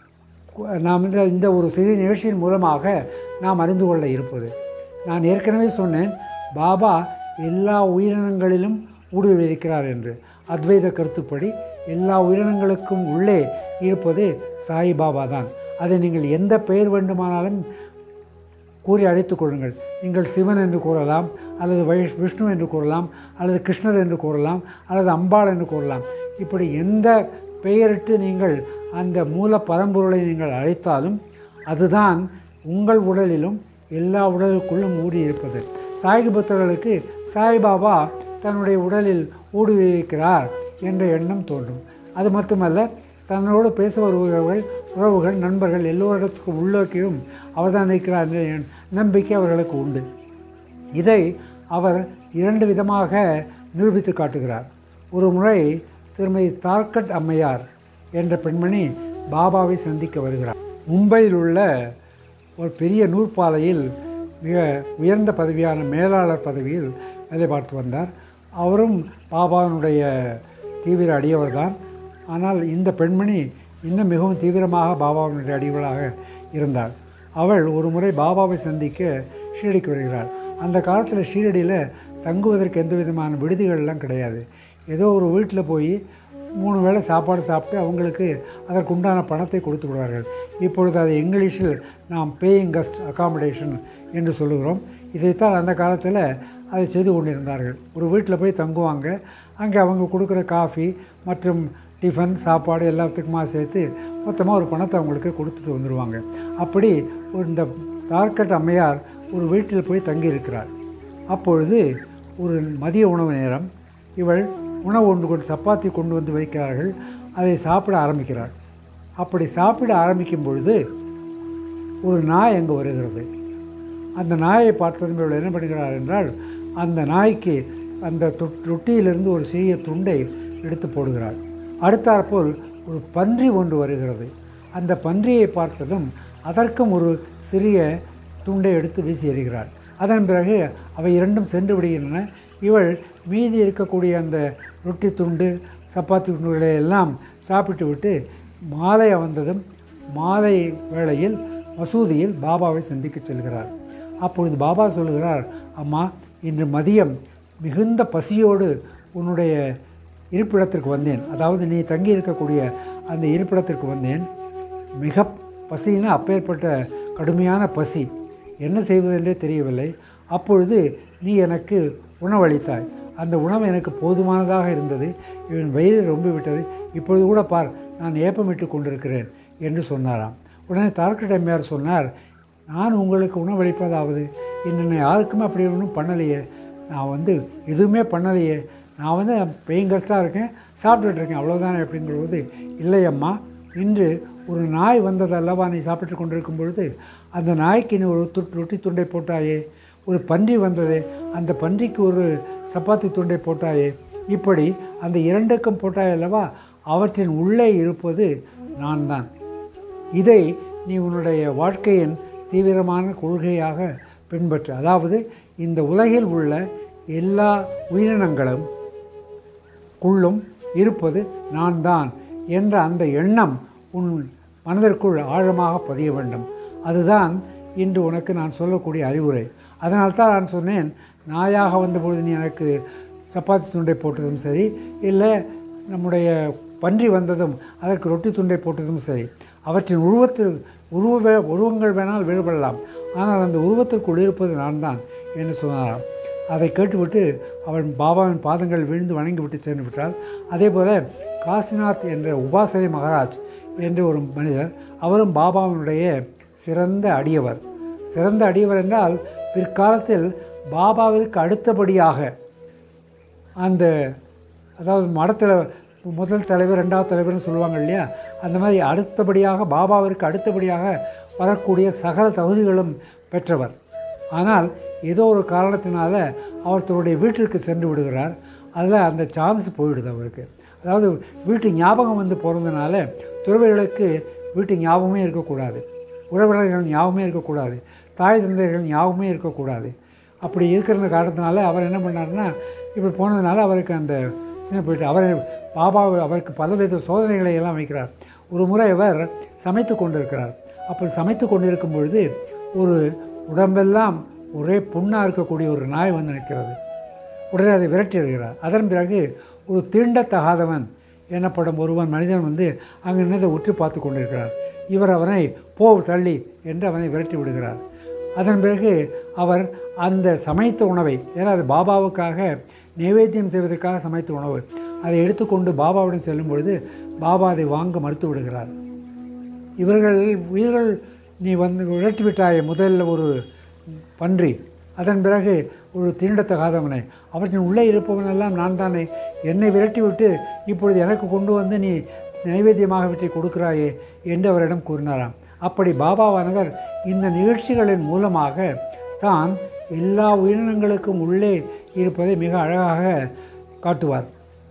[SPEAKER 1] நாம் இந்த இந்த ஒரு சிறிய நிகழ்ச்சியின் மூலமாக நாம் அறிந்து கொள்ள இருப்பது நான் ஏற்கனவே சொன்னேன் பாபா எல்லா உயிரினங்களிலும் ஊடுருவிருக்கிறார் என்று அத்வைத கருத்துப்படி எல்லா உயிரினங்களுக்கும் உள்ளே இருப்பது சாய் பாபா தான் அதை நீங்கள் எந்த பெயர் வேண்டுமானாலும் கூறி அழைத்துக் கொள்ளுங்கள் நீங்கள் சிவன் என்று கூறலாம் அல்லது வைஷ் விஷ்ணு என்று கூறலாம் அல்லது கிருஷ்ணர் என்று கூறலாம் அல்லது அம்பாள் என்று கூறலாம் இப்படி எந்த பெயரிட்டு நீங்கள் அந்த மூல பரம்பொருளை நீங்கள் அழைத்தாலும் அதுதான் உங்கள் உடலிலும் எல்லா உடலுக்குள்ளும் ஊறி இருப்பது சாய் பக்தர்களுக்கு சாய்பாபா தன்னுடைய உடலில் ஊடுருவியிருக்கிறார் என்ற எண்ணம் தோன்றும் அது மட்டுமல்ல தன்னோடு பேச வருபவர்கள் உறவுகள் நண்பர்கள் எல்லோரிடத்துக்கும் உள்ளோக்கியும் அவர்தான் இருக்கிறார் என்ற எண்- நம்பிக்கை அவர்களுக்கு உண்டு இதை அவர் இரண்டு விதமாக நிரூபித்து காட்டுகிறார் ஒரு முறை திருமதி தார்கட் அம்மையார் என்ற பெண்மணி பாபாவை சந்திக்க வருகிறார் மும்பையில் உள்ள ஒரு பெரிய நூற்பாலையில் மிக உயர்ந்த பதவியான மேலாளர் பதவியில் வேலை பார்த்து வந்தார் அவரும் பாபாவினுடைய தீவிர அடியவர்தான் ஆனால் இந்த பெண்மணி இன்னும் மிகவும் தீவிரமாக பாபாவினுடைய அடியவளாக இருந்தாள் அவள் ஒரு முறை பாபாவை சந்திக்க ஷீரடிக்கு வருகிறாள் அந்த காலத்தில் ஷீரடியில் தங்குவதற்கு எந்த விதமான விடுதிகள்லாம் கிடையாது ஏதோ ஒரு வீட்டில் போய் மூணு வேளை சாப்பாடு சாப்பிட்டு அவங்களுக்கு அதற்கு உண்டான பணத்தை கொடுத்து விடுவார்கள் இப்பொழுது அது இங்கிலீஷில் நாம் பேயிங் கஸ்ட் அகாமடேஷன் என்று சொல்லுகிறோம் இதைத்தான் அந்த காலத்தில் அதை செய்து கொண்டிருந்தார்கள் ஒரு வீட்டில் போய் தங்குவாங்க அங்கே அவங்க கொடுக்குற காஃபி மற்றும் டிஃபன் சாப்பாடு எல்லாத்துக்குமா சேர்த்து மொத்தமாக ஒரு பணத்தை அவங்களுக்கு கொடுத்துட்டு வந்துடுவாங்க அப்படி ஒரு இந்த தார்கட் அம்மையார் ஒரு வீட்டில் போய் தங்கியிருக்கிறார் அப்பொழுது ஒரு மதிய உணவு நேரம் இவள் உணவு ஒன்று கொண்டு சப்பாத்தி கொண்டு வந்து வைக்கிறார்கள் அதை சாப்பிட ஆரம்பிக்கிறாள் அப்படி சாப்பிட ஆரம்பிக்கும் பொழுது ஒரு நாய் அங்கே வருகிறது அந்த நாயை பார்த்ததும் இவள் என்ன பண்ணுகிறார் என்றால் அந்த நாய்க்கு அந்த தொ- ரொட்டியிலிருந்து ஒரு சிறிய துண்டை எடுத்து போடுகிறாள் அடுத்தாற்போல் ஒரு பன்றி ஒன்று வருகிறது அந்த பன்றியை பார்த்ததும் அதற்கும் ஒரு சிறிய துண்டை எடுத்து வீசி எறிகிறாள் அதன் பிறகு அவை இரண்டும் சென்று விடுகின்றன இவள் மீதி இருக்கக்கூடிய அந்த ரொட்டி துண்டு சப்பாத்தி துண்டுகளை எல்லாம் சாப்பிட்டு விட்டு மாலை வந்ததும் மாலை வேளையில் மசூதியில் பாபாவை சந்திக்க செல்கிறார் அப்பொழுது பாபா சொல்லுகிறார் அம்மா இன்று மதியம் மிகுந்த பசியோடு உன்னுடைய இருப்பிடத்திற்கு வந்தேன் அதாவது நீ தங்கி இருக்கக்கூடிய அந்த இருப்பிடத்திற்கு வந்தேன் மிக பசின்னா அப்பேற்பட்ட கடுமையான பசி என்ன செய்வதென்றே தெரியவில்லை அப்பொழுது நீ எனக்கு உணவளித்தாய் அந்த உணவு எனக்கு போதுமானதாக இருந்தது இவன் வயிறு ரொம்ப விட்டது இப்பொழுது கூட பார் நான் ஏப்பமிட்டு கொண்டிருக்கிறேன் என்று சொன்னாராம் உடனே தார்க்கடமையார் சொன்னார் நான் உங்களுக்கு உணவளிப்பதாவது இன்னும் யாருக்குமே அப்படி ஒன்றும் பண்ணலையே நான் வந்து எதுவுமே பண்ணலையே நான் வந்து பெயிங்கஸ்டாக இருக்கேன் சாப்பிட்டுட்டு இருக்கேன் அவ்வளோதானே அப்படிங்கிறபோது இல்லையம்மா இன்று ஒரு நாய் வந்தது அல்லவா நீ சாப்பிட்டு கொண்டிருக்கும் பொழுது அந்த நாய்க்கு நீ ஒரு து ரொட்டி துண்டை போட்டாயே ஒரு பன்றி வந்ததே அந்த பன்றிக்கு ஒரு சப்பாத்தி துண்டை போட்டாயே இப்படி அந்த இரண்டுக்கும் போட்டாய் அல்லவா அவற்றின் உள்ளே இருப்பது நான் தான் இதை நீ உன்னுடைய வாழ்க்கையின் தீவிரமான கொள்கையாக பின்பற்று அதாவது இந்த உலகில் உள்ள எல்லா உயிரினங்களும் குள்ளும் இருப்பது நான் தான் என்ற அந்த எண்ணம் உன் மனதிற்குள் ஆழமாக பதிய வேண்டும் அதுதான் இன்று உனக்கு நான் சொல்லக்கூடிய அறிவுரை அதனால்தான் நான் சொன்னேன் நாயாக வந்தபொழுது நீ எனக்கு சப்பாத்தி துண்டை போட்டதும் சரி இல்லை நம்முடைய பன்றி வந்ததும் அதற்கு ரொட்டி துண்டை போட்டதும் சரி அவற்றின் உருவத்தில் உருவ வே- உருவங்கள் வேணால் வேறுபடலாம் ஆனால் அந்த உருவத்திற்குள் இருப்பது நான் தான் என்று சொன்னாராம் அதை கேட்டுவிட்டு அவன் பாபாவின் பாதங்கள் விழுந்து வணங்கிவிட்டு சென்று விட்டாள் அதே போல் காசிநாத் என்ற உபாசனை மகாராஜ் என்ற ஒரு மனிதர் அவரும் பாபாவினுடைய சிறந்த அடியவர் சிறந்த அடியவர் என்றால் பிற்காலத்தில் பாபாவிற்கு அடுத்தபடியாக அந்த அதாவது மடத்தில் முதல் தலைவர் ரெண்டாவது தலைவர்னு சொல்லுவாங்க இல்லையா அந்த மாதிரி அடுத்தபடியாக பாபாவிற்கு அடுத்தபடியாக வரக்கூடிய சகல தகுதிகளும் பெற்றவர் ஆனால் ஏதோ ஒரு காரணத்தினால அவர் தன்னுடைய வீட்டிற்கு சென்று விடுகிறார் அதில் அந்த சான்ஸ் போயிடுது அவருக்கு அதாவது வீட்டு ஞாபகம் வந்து பிறந்தனால துறவிகளுக்கு வீட்டு ஞாபகமே இருக்கக்கூடாது உறவினர்கள் ஞாபகமே இருக்கக்கூடாது தாய் தந்தையர்கள் ஞாபகமே இருக்கக்கூடாது அப்படி இருக்கிற காரணத்தினால அவர் என்ன பண்ணாருன்னா இப்படி போனதுனால அவருக்கு அந்த சின்ன போயிட்டு அவர் பாபா அவருக்கு பலவித சோதனைகளை எல்லாம் வைக்கிறார் ஒரு முறை அவர் சமைத்து கொண்டிருக்கிறார் அப்படி சமைத்து கொண்டிருக்கும் பொழுது ஒரு உடம்பெல்லாம் ஒரே புண்ணாக இருக்கக்கூடிய ஒரு நாய் வந்து நிற்கிறது உடனே அதை விரட்டி விடுகிறார் அதன் பிறகு ஒரு தீண்டத்தகாதவன் எனப்படும் ஒருவன் மனிதன் வந்து அங்கே நின்றதை உற்று பார்த்து கொண்டிருக்கிறார் இவர் அவனை போ தள்ளி என்று அவனை விரட்டி விடுகிறார் அதன் பிறகு அவர் அந்த சமைத்த உணவை ஏன்னா அது பாபாவுக்காக நைவேத்தியம் செய்வதற்காக சமைத்த உணவு அதை எடுத்துக்கொண்டு பாபாவிடம் செல்லும் பொழுது பாபா அதை வாங்க மறுத்து விடுகிறார் இவர்கள் உயிர்கள் நீ வந்து விரட்டி விட்டாயே முதல்ல ஒரு பன்றி அதன் பிறகு ஒரு தீண்டத்தகாதவனை அவற்றின் உள்ளே இருப்பவனெல்லாம் நான் தானே என்னை விரட்டி விட்டு இப்பொழுது எனக்கு கொண்டு வந்து நீ நைவேத்தியமாக விட்டு கொடுக்கிறாயே என்று அவரிடம் கூறினாராம் அப்படி பாபாவானவர் இந்த நிகழ்ச்சிகளின் மூலமாக தான் எல்லா உயிரினங்களுக்கும் உள்ளே இருப்பதை மிக அழகாக காட்டுவார்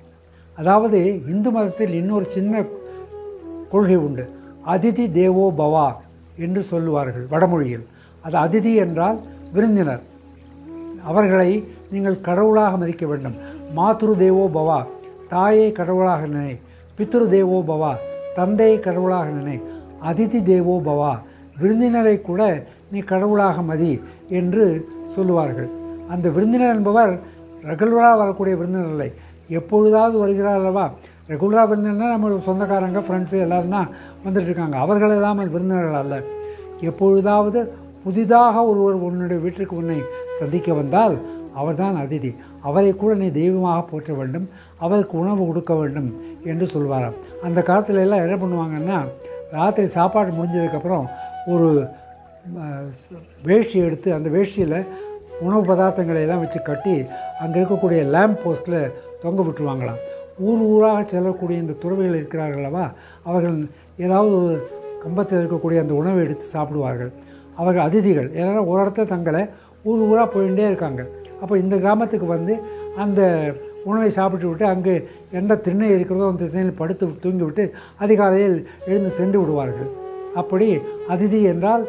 [SPEAKER 1] அதாவது இந்து மதத்தில் இன்னொரு சின்ன கொள்கை உண்டு அதிதி தேவோ பவா என்று சொல்லுவார்கள் வடமொழியில் அது அதிதி என்றால் விருந்தினர் அவர்களை நீங்கள் கடவுளாக மதிக்க வேண்டும் மாத்ரு தேவோ பவா தாயை கடவுளாக நினை பித்ரு தேவோ பவா தந்தையை கடவுளாக நினை அதிதி தேவோ பவா விருந்தினரை கூட நீ கடவுளாக மதி என்று சொல்லுவார்கள் அந்த விருந்தினர் என்பவர் ரெகுலராக வரக்கூடிய விருந்தினர்களை எப்பொழுதாவது வருகிறார் அல்லவா ரெகுலராக விருந்தினர் நம்ம சொந்தக்காரங்க ஃப்ரெண்ட்ஸு எல்லோரும் தான் வந்துட்டு இருக்காங்க அவர்கள் தான் விருந்தினர்கள் அல்ல எப்பொழுதாவது புதிதாக ஒருவர் உன்னுடைய வீட்டிற்கு உன்னை சந்திக்க வந்தால் அவர்தான் அதிதி அவரை கூட நீ தெய்வமாக போற்ற வேண்டும் அவருக்கு உணவு கொடுக்க வேண்டும் என்று சொல்வாராம் அந்த காலத்துல எல்லாம் என்ன பண்ணுவாங்கன்னா ராத்திரி சாப்பாடு முடிஞ்சதுக்கப்புறம் ஒரு அஹ், வேஷ்டி எடுத்து அந்த வேஷ்டியில் உணவு பதார்த்தங்களை எல்லாம் வச்சு கட்டி அங்கே இருக்கக்கூடிய லேம்ப் போஸ்ட்டில் தொங்க விட்டுருவாங்களாம் ஊர் ஊராக செல்லக்கூடிய இந்த துறவிகள் இருக்கிறார்கள் அல்லவா அவர்கள் ஏதாவது ஒரு கம்பத்தில் இருக்கக்கூடிய அந்த உணவை எடுத்து சாப்பிடுவார்கள் அவர்கள் அதிதிகள் ஏன்னா ஒரு இடத்துல தங்களை ஊர் ஊராக போயிட்டே இருக்காங்க அப்போ இந்த கிராமத்துக்கு வந்து அந்த உணவை சாப்பிட்டு விட்டு அங்கே எந்த திண்ணை இருக்கிறதோ அந்த திண்ணையில் படுத்து தூங்கி விட்டு அதிகாலையில் எழுந்து சென்று விடுவார்கள் அப்படி அதிதி என்றால்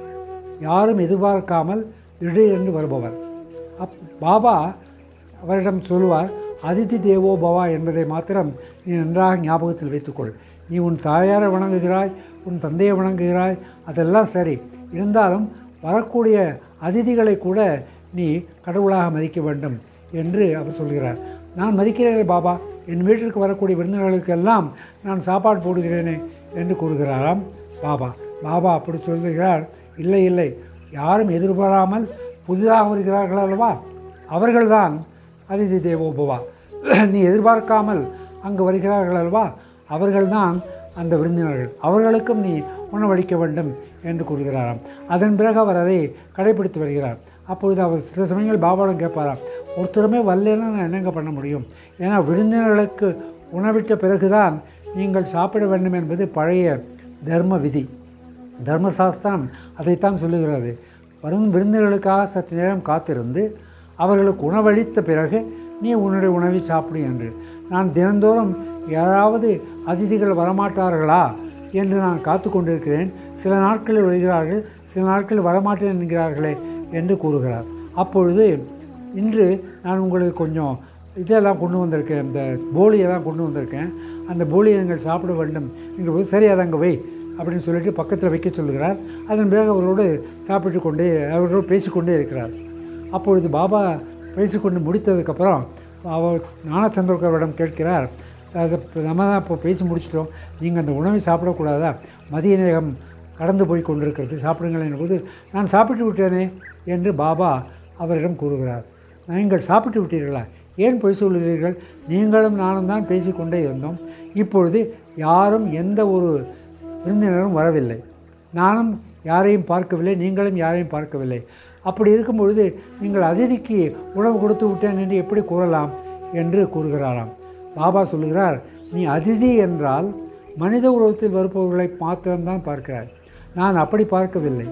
[SPEAKER 1] யாரும் எதிர்பார்க்காமல் திடீரென்று வருபவர் அப் பாபா அவரிடம் சொல்லுவார் அதிதி தேவோ பவா என்பதை மாத்திரம் நீ நன்றாக ஞாபகத்தில் வைத்துக்கொள் நீ உன் தாயாரை வணங்குகிறாய் உன் தந்தையை வணங்குகிறாய் அதெல்லாம் சரி இருந்தாலும் வரக்கூடிய அதிதிகளை கூட நீ கடவுளாக மதிக்க வேண்டும் என்று அவர் சொல்கிறார் நான் மதிக்கிறேனே பாபா என் வீட்டிற்கு வரக்கூடிய விருந்தினர்களுக்கெல்லாம் நான் சாப்பாடு போடுகிறேனே என்று கூறுகிறாராம் பாபா பாபா அப்படி சொல்லுகிறார் இல்லை இல்லை யாரும் எதிர்பாராமல் புதிதாக வருகிறார்கள் அல்லவா அவர்கள்தான் அதிதி தேவோபவா நீ எதிர்பார்க்காமல் அங்கு வருகிறார்கள் அல்லவா அவர்கள்தான் அந்த விருந்தினர்கள் அவர்களுக்கும் நீ உணவளிக்க வேண்டும் என்று கூறுகிறாராம் அதன் பிறகு அவர் அதை கடைபிடித்து வருகிறார் அப்பொழுது அவர் சில சமயங்கள் பாபாவிடம் கேட்பாராம் ஒருத்தருமே வரலன்னா நான் என்னங்க பண்ண முடியும் ஏன்னா விருந்தினர்களுக்கு உணவிட்ட பிறகுதான் நீங்கள் சாப்பிட வேண்டும் என்பது பழைய தர்ம விதி தர்மசாஸ்திரம் அதைத்தான் சொல்லுகிறது வரும் விருந்தினர்களுக்காக சற்று நேரம் காத்திருந்து அவர்களுக்கு உணவளித்த பிறகு நீ உன்னுடைய உணவை சாப்பிடு என்று நான் தினந்தோறும் யாராவது அதிதிகள் வரமாட்டார்களா என்று நான் காத்து கொண்டிருக்கிறேன் சில நாட்களில் வருகிறார்கள் சில நாட்களில் வரமாட்டேன் என்கிறார்களே என்று கூறுகிறார் அப்பொழுது இன்று நான் உங்களுக்கு கொஞ்சம் இதெல்லாம் கொண்டு வந்திருக்கேன் இந்த போலியெல்லாம் கொண்டு வந்திருக்கேன் அந்த போலியை நீங்கள் சாப்பிட வேண்டும் என்கிறபோது சரி அதை அங்கே வை அப்படின்னு சொல்லிட்டு பக்கத்தில் வைக்க சொல்லுகிறார் அதன் பிறகு அவரோடு சாப்பிட்டு கொண்டே அவரோடு பேசிக்கொண்டே இருக்கிறார் அப்பொழுது பாபா பேசிக்கொண்டு முடித்ததுக்கப்புறம் அவர் ஞானச்சந்திரகரிடம் கேட்கிறார் "சார், அது இப்ப நம்ம தான் இப்போ பேசி முடிச்சிட்டோம் நீங்கள் அந்த உணவை சாப்பிடக்கூடாதா மதிய நேரம் கடந்து போய் கொண்டிருக்கிறது சாப்பிடுங்கள் என்பது நான் சாப்பிட்டு விட்டேனே என்று பாபா அவரிடம் கூறுகிறார் நீங்கள் சாப்பிட்டு விட்டீர்களா ஏன் பொய் சொல்லுகிறீர்கள் நீங்களும் நானும் தான் பேசிக்கொண்டே இருந்தோம் இப்பொழுது யாரும் எந்த ஒரு விருந்தினரும் வரவில்லை நானும் யாரையும் பார்க்கவில்லை நீங்களும் யாரையும் பார்க்கவில்லை அப்படி இருக்கும் பொழுது நீங்கள் அதிதிக்கு உணவு கொடுத்து விட்டேன் என்று எப்படி கூறலாம் என்று கூறுகிறாராம் பாபா சொல்லுகிறார் நீ அதிதி என்றால் மனித உருவத்தில் வருபவர்களை மாத்திரம்தான் பார்க்கிறாய் நான் அப்படி பார்க்கவில்லை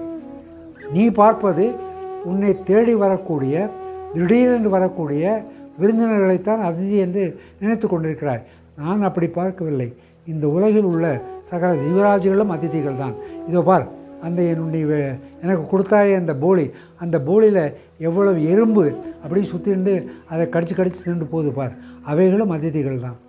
[SPEAKER 1] நீ பார்ப்பது உன்னை தேடி வரக்கூடிய திடீரென்று வரக்கூடிய விருந்தினர்களைத்தான் அதிதி என்று நினைத்து கொண்டிருக்கிறாய் நான் அப்படி பார்க்கவில்லை இந்த உலகில் உள்ள சகல ஜீவராஜிகளும் அதிதிகள் தான் இதோ பார் அந்த என்னுடைய வே- எனக்கு கொடுத்தாயே அந்த போலி அந்த போலியில் எவ்வளவு எறும்பு அப்படியே சுற்றிண்டு அதை கடிச்சு கடிச்சு தின்று போகுது பார் அவைகளும் அதிதிகள் தான்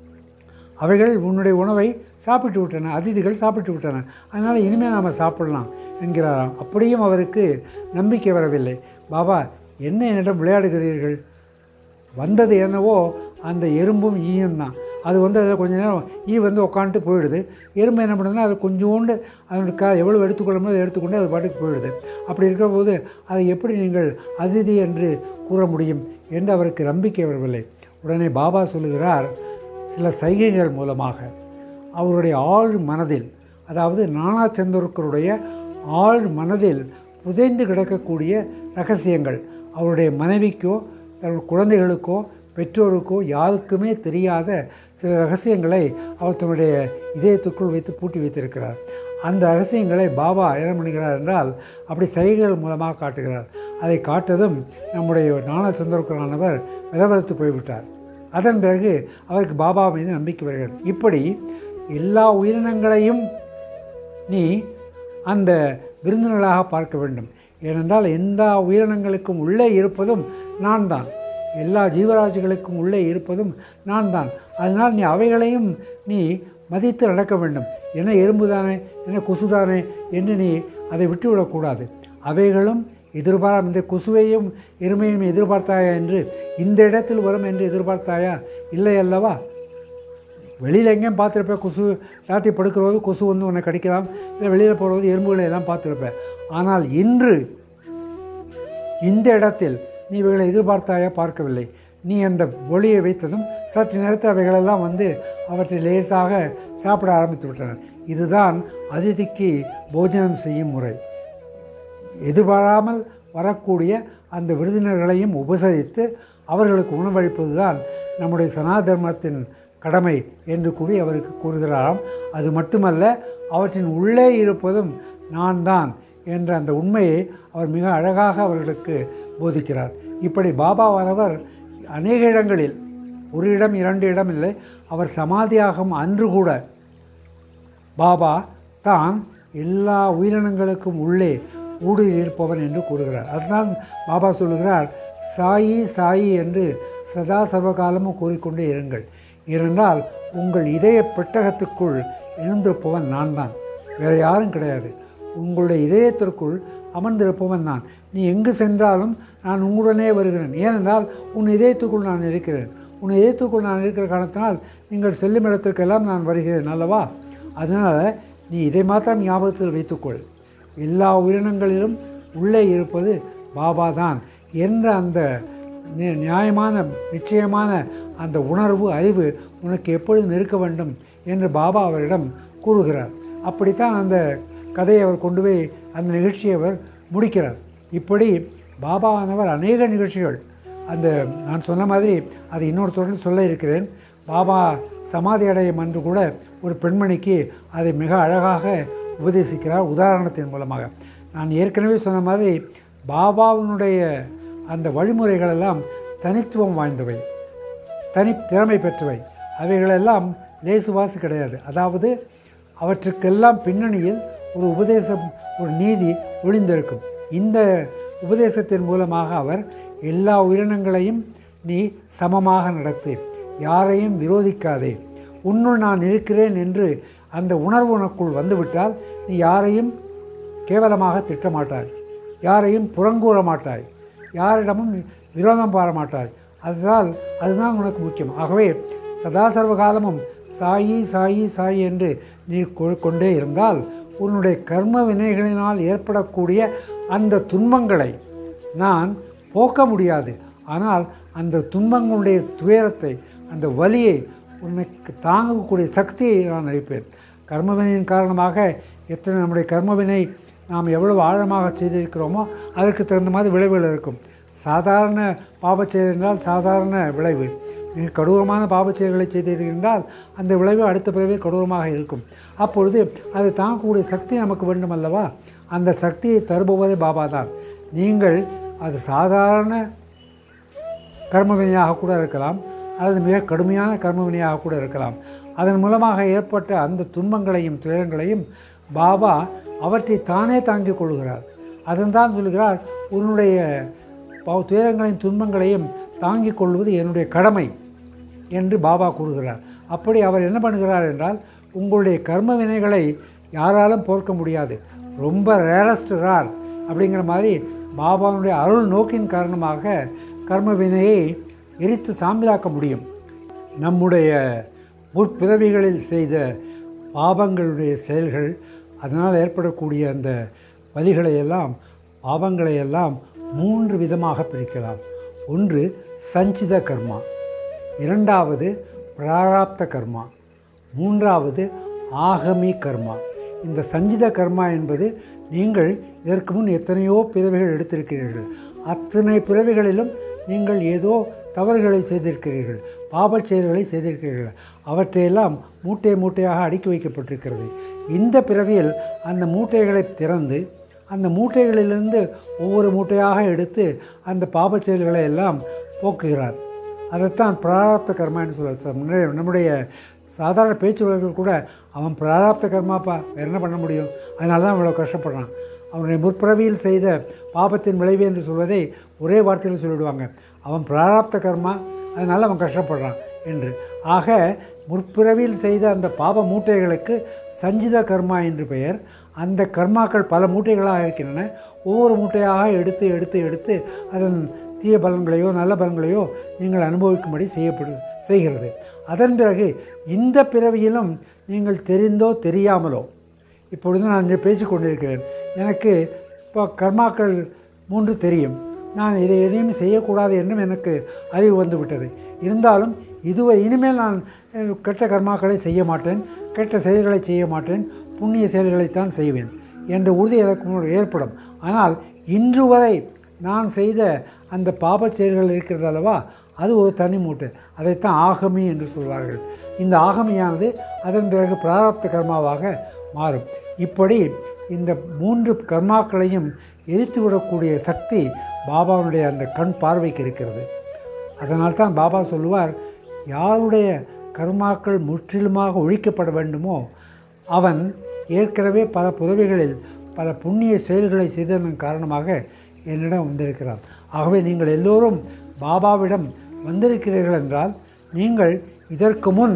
[SPEAKER 1] அவைகள் உன்னுடைய உணவை சாப்பிட்டு விட்டன அதிதிகள் சாப்பிட்டு விட்டன அதனால் இனிமேல் நாம் சாப்பிடலாம் என்கிறாராம் அப்படியும் அவருக்கு நம்பிக்கை வரவில்லை பாபா என்ன என்னிடம் விளையாடுகிறீர்கள் வந்தது என்னவோ அந்த எறும்பும் ஈயும் தான் அது வந்து அதில் கொஞ்ச நேரம் ஈ வந்து உட்காந்துட்டு போயிடுது எறும்பு என்ன பண்ணுதுன்னா அது கொஞ்சோண்டு அதனுடைய கா எவ்வளோ எடுத்துக்கொள்ளுமோ அதை எடுத்துக்கொண்டு அது பாட்டுக்கு போயிடுது அப்படி இருக்கிற போது அதை எப்படி நீங்கள் அதிதி என்று கூற முடியும் என்று அவருக்கு நம்பிக்கை வரவில்லை உடனே பாபா சொல்லுகிறார் சில சைகைகள் மூலமாக அவருடைய ஆழ் மனதில் அதாவது நானா சந்திரக்கருடைய ஆழ் மனதில் புதைந்து கிடக்கக்கூடிய ரகசியங்கள் அவருடைய மனைவிக்கோ தன்னுடைய குழந்தைகளுக்கோ பெற்றோருக்கோ யாருக்குமே தெரியாத சில ரகசியங்களை அவர் தன்னுடைய இதயத்துக்குள் வைத்து பூட்டி வைத்திருக்கிறார் அந்த ரகசியங்களை பாபா என்ன பண்ணுகிறார் என்றால் அப்படி சைகைகள் மூலமாக காட்டுகிறார் அதை காட்டதும் நம்முடைய ஞான சந்திரக்கரானவர் விலவரத்து போய்விட்டார் அதன் பிறகு அவருக்கு பாபா மீது நம்பிக்கை வருகிறது இப்படி எல்லா உயிரினங்களையும் நீ அந்த விருந்தினர்களாக பார்க்க வேண்டும் ஏனென்றால் எந்த உயிரினங்களுக்கும் உள்ளே இருப்பதும் நான் தான் எல்லா ஜீவராசிகளுக்கும் உள்ளே இருப்பதும் நான் தான் அதனால் நீ அவைகளையும் நீ மதித்து நடக்க வேண்டும் என்ன எறும்பு தானே என்ன கொசு தானே என்று நீ அதை விட்டுவிடக்கூடாது அவைகளும் எதிர்பாராம இந்த கொசுவையும் எருமையும் எதிர்பார்த்தாயா என்று இந்த இடத்தில் வரும் என்று எதிர்பார்த்தாயா இல்லை அல்லவா வெளியில் எங்கேயும் பார்த்துருப்பேன் கொசு ராத்திரி படுக்கிறபோது கொசு வந்து உன்னை கடிக்கலாம் இல்லை வெளியில் போகிறது எறும்புகளை எல்லாம் பார்த்துருப்பேன் ஆனால் இன்று இந்த இடத்தில் நீ இவைகளை எதிர்பார்த்தாயா பார்க்கவில்லை நீ அந்த ஒளியை வைத்ததும் சற்று நேரத்தில் அவைகளெல்லாம் வந்து அவற்றை லேசாக சாப்பிட ஆரம்பித்து விட்டன இதுதான் அதிதிக்கு போஜனம் செய்யும் முறை எதிர்பாராமல் வரக்கூடிய அந்த விருந்தினர்களையும் உபசரித்து அவர்களுக்கு உணவளிப்பது தான் நம்முடைய சனாதர்மத்தின் கடமை என்று கூறி அவருக்கு கூறுகிறாராம் அது மட்டுமல்ல அவற்றின் உள்ளே இருப்பதும் நான் தான் என்ற அந்த உண்மையை அவர் மிக அழகாக அவர்களுக்கு போதிக்கிறார் இப்படி பாபாவானவர் அநேக இடங்களில் ஒரு இடம் இரண்டு இடம் இல்லை அவர் சமாதியாகும் அன்று கூட பாபா தான் எல்லா உயிரினங்களுக்கும் உள்ளே ஊடு இருப்பவன் என்று கூறுகிறார் அதுதான் பாபா சொல்லுகிறார் சாயி சாயி என்று சதா சர்வகாலமும் கூறிக்கொண்டே இருங்கள் ஏனென்றால் உங்கள் இதய பெட்டகத்துக்குள் இருந்திருப்பவன் நான் தான் வேறு யாரும் கிடையாது உங்களுடைய இதயத்திற்குள் அமர்ந்திருப்பவன் நான் நீ எங்கு சென்றாலும் நான் உங்களுடனே வருகிறேன் ஏனென்றால் உன் இதயத்துக்குள் நான் இருக்கிறேன் உன் இதயத்துக்குள் நான் இருக்கிற காரணத்தினால் நீங்கள் செல்லும் இடத்திற்கெல்லாம் நான் வருகிறேன் அல்லவா அதனால் நீ இதை மாத்திரம் ஞாபகத்தில் வைத்துக்கொள் எல்லா உயிரினங்களிலும் உள்ளே இருப்பது பாபா தான் என்ற அந்த நி- நியாயமான நிச்சயமான அந்த உணர்வு அறிவு உனக்கு எப்பொழுதும் இருக்க வேண்டும் என்று பாபா அவரிடம் கூறுகிறார் அப்படித்தான் அந்த கதையை அவர் கொண்டு போய் அந்த நிகழ்ச்சியை அவர் முடிக்கிறார் இப்படி பாபாவானவர் அநேக நிகழ்ச்சிகள் அந்த நான் சொன்ன மாதிரி அதை இன்னொரு தொடர்ந்து சொல்ல இருக்கிறேன் பாபா சமாதி அடையும் அன்று கூட ஒரு பெண்மணிக்கு அதை மிக அழகாக உபதேசிக்கிறார் உதாரணத்தின் மூலமாக நான் ஏற்கனவே சொன்ன மாதிரி பாபாவினுடைய அந்த வழிமுறைகளெல்லாம் தனித்துவம் வாய்ந்தவை தனி திறமை பெற்றவை அவைகளெல்லாம் லேசுவாசு கிடையாது அதாவது அவற்றுக்கெல்லாம் பின்னணியில் ஒரு உபதேசம் ஒரு நீதி ஒளிந்திருக்கும் இந்த உபதேசத்தின் மூலமாக அவர் எல்லா உயிரினங்களையும் நீ சமமாக நடத்து யாரையும் விரோதிக்காதே உன்னுள் நான் இருக்கிறேன் என்று அந்த உணர்வு உனக்குள் வந்துவிட்டால் நீ யாரையும் கேவலமாக திட்டமாட்டாய் யாரையும் புறங்கூற மாட்டாய் யாரிடமும் விரோதம் பார மாட்டாய் அதுதான் அதுதான் உனக்கு முக்கியம் ஆகவே சதா சர்வ காலமும் சாயி சாயி சாயி என்று நீ கொ- கொண்டே இருந்தால் உன்னுடைய கர்ம வினைகளினால் ஏற்படக்கூடிய அந்த துன்பங்களை நான் போக்க முடியாது ஆனால் அந்த துன்பங்களுடைய துயரத்தை அந்த வலியை உனக்கு தாங்கக்கூடிய சக்தியை நான் அளிப்பேன் கர்மவினையின் காரணமாக எத்தனை நம்முடைய கர்மவினை நாம் எவ்வளவு ஆழமாக செய்திருக்கிறோமோ அதற்கு தகுந்த மாதிரி விளைவுகள் இருக்கும் சாதாரண பாவச் செயல் என்றால் சாதாரண விளைவு மிக கொடூரமான பாவச் செயல்களை செய்திருக்கின்றால் அந்த விளைவு அடுத்த பிறவில் கொடூரமாக இருக்கும் அப்பொழுது அது தாங்கக்கூடிய சக்தி நமக்கு வேண்டும் அல்லவா அந்த சக்தியை தருபவதே பாபா தான் நீங்கள் அது சாதாரண கர்மவினையாக கூட இருக்கலாம் அல்லது மிக கடுமையான கர்மவினையாக கூட இருக்கலாம் அதன் மூலமாக ஏற்பட்ட அந்த துன்பங்களையும் துயரங்களையும் பாபா அவற்றை தானே தாங்கிக் கொள்கிறார் அதன்தான் சொல்கிறார் உன்னுடைய ப- துயரங்களையும் துன்பங்களையும் தாங்கிக் கொள்வது என்னுடைய கடமை என்று பாபா கூறுகிறார் அப்படி அவர் என்ன பண்ணுகிறார் என்றால் உங்களுடைய கர்ம வினைகளை யாராலும் போர்க்க முடியாது ரொம்ப ரேரஸ்ட் ரார் அப்படிங்கிற மாதிரி பாபாவுடைய அருள் நோக்கின் காரணமாக கர்ம வினையை எரித்து சாம்பலாக்க முடியும் நம்முடைய முற்பிறவிகளில் செய்த பாவங்களுடைய செயல்கள் அதனால் ஏற்படக்கூடிய அந்த வலிகளை எல்லாம் பாவங்களை எல்லாம் மூன்று விதமாக பிரிக்கலாம் ஒன்று சஞ்சித கர்மா இரண்டாவது பிராராப்த கர்மா மூன்றாவது ஆகமி கர்மா இந்த சஞ்சித கர்மா என்பது நீங்கள் இதற்கு முன் எத்தனையோ பிறவிகள் எடுத்திருக்கிறீர்கள் அத்தனை பிறவிகளிலும் நீங்கள் ஏதோ தவறுகளை செய்திருக்கிறீர்கள் பாபச் செயல்களை செய்திருக்கிறீர்கள் அவற்றையெல்லாம் மூட்டை மூட்டையாக அடுக்கி வைக்கப்பட்டிருக்கிறது இந்த பிறவியில் அந்த மூட்டைகளை திறந்து அந்த மூட்டைகளிலிருந்து ஒவ்வொரு மூட்டையாக எடுத்து அந்த பாபச் செயல்களை எல்லாம் போக்குகிறார் அதைத்தான் பிராரப்த கர்மா என்று சொல்ல முன்னாடி நம்முடைய சாதாரண பேச்சு வழக்கில் கூட அவன் பிராரப்த கர்மாப்பா வேறு என்ன பண்ண முடியும் அதனால தான் இவ்வளோ கஷ்டப்படுறான் அவனுடைய முற்பிறவியில் செய்த பாபத்தின் விளைவு என்று சொல்வதை ஒரே வார்த்தையில் சொல்லிவிடுவாங்க அவன் பிராரப்த கர்மா அதனால் அவன் கஷ்டப்படுறான் என்று ஆக முற்பிறவியில் செய்த அந்த பாப மூட்டைகளுக்கு சஞ்சித கர்மா என்று பெயர் அந்த கர்மாக்கள் பல மூட்டைகளாக இருக்கின்றன ஒவ்வொரு மூட்டையாக எடுத்து எடுத்து எடுத்து அதன் தீய பலன்களையோ நல்ல பலன்களையோ நீங்கள் அனுபவிக்கும்படி செய்யப்படு செய்கிறது அதன் பிறகு இந்த பிறவியிலும் நீங்கள் தெரிந்தோ தெரியாமலோ இப்பொழுது நான் இங்கே பேசிக் கொண்டிருக்கிறேன் எனக்கு இப்போ கர்மாக்கள் மூன்று தெரியும் நான் இதை எதையும் செய்யக்கூடாது என்றும் எனக்கு அறிவு வந்து விட்டது இருந்தாலும் இதுவை இனிமேல் நான் அஹ், கெட்ட கர்மாக்களை செய்ய மாட்டேன் கெட்ட செயல்களை செய்ய மாட்டேன் புண்ணிய செயல்களைத்தான் செய்வேன் என்ற உறுதி எனக்கு முன்னாடி ஏற்படும் ஆனால் இன்று வரை நான் செய்த அந்த பாபச் செயல்கள் இருக்கிறது அல்லவா அது ஒரு தனி மூட்டை அதைத்தான் ஆகமி என்று சொல்வார்கள் இந்த ஆகமியானது அதன் பிறகு பிராரப்த கர்மாவாக மாறும் இப்படி இந்த மூன்று கர்மாக்களையும் எரித்து விடக்கூடிய சக்தி பாபாவுடைய அந்த கண் பார்வைக்கு இருக்கிறது அதனால் தான் பாபா சொல்லுவார் யாருடைய கர்மாக்கள் முற்றிலுமாக ஒழிக்கப்பட வேண்டுமோ அவன் ஏற்கனவே பல புறவைகளில் பல புண்ணிய செயல்களை செய்ததன் காரணமாக என்னிடம் வந்திருக்கிறார் ஆகவே நீங்கள் எல்லோரும் பாபாவிடம் வந்திருக்கிறீர்கள் என்றால் நீங்கள் இதற்கு முன்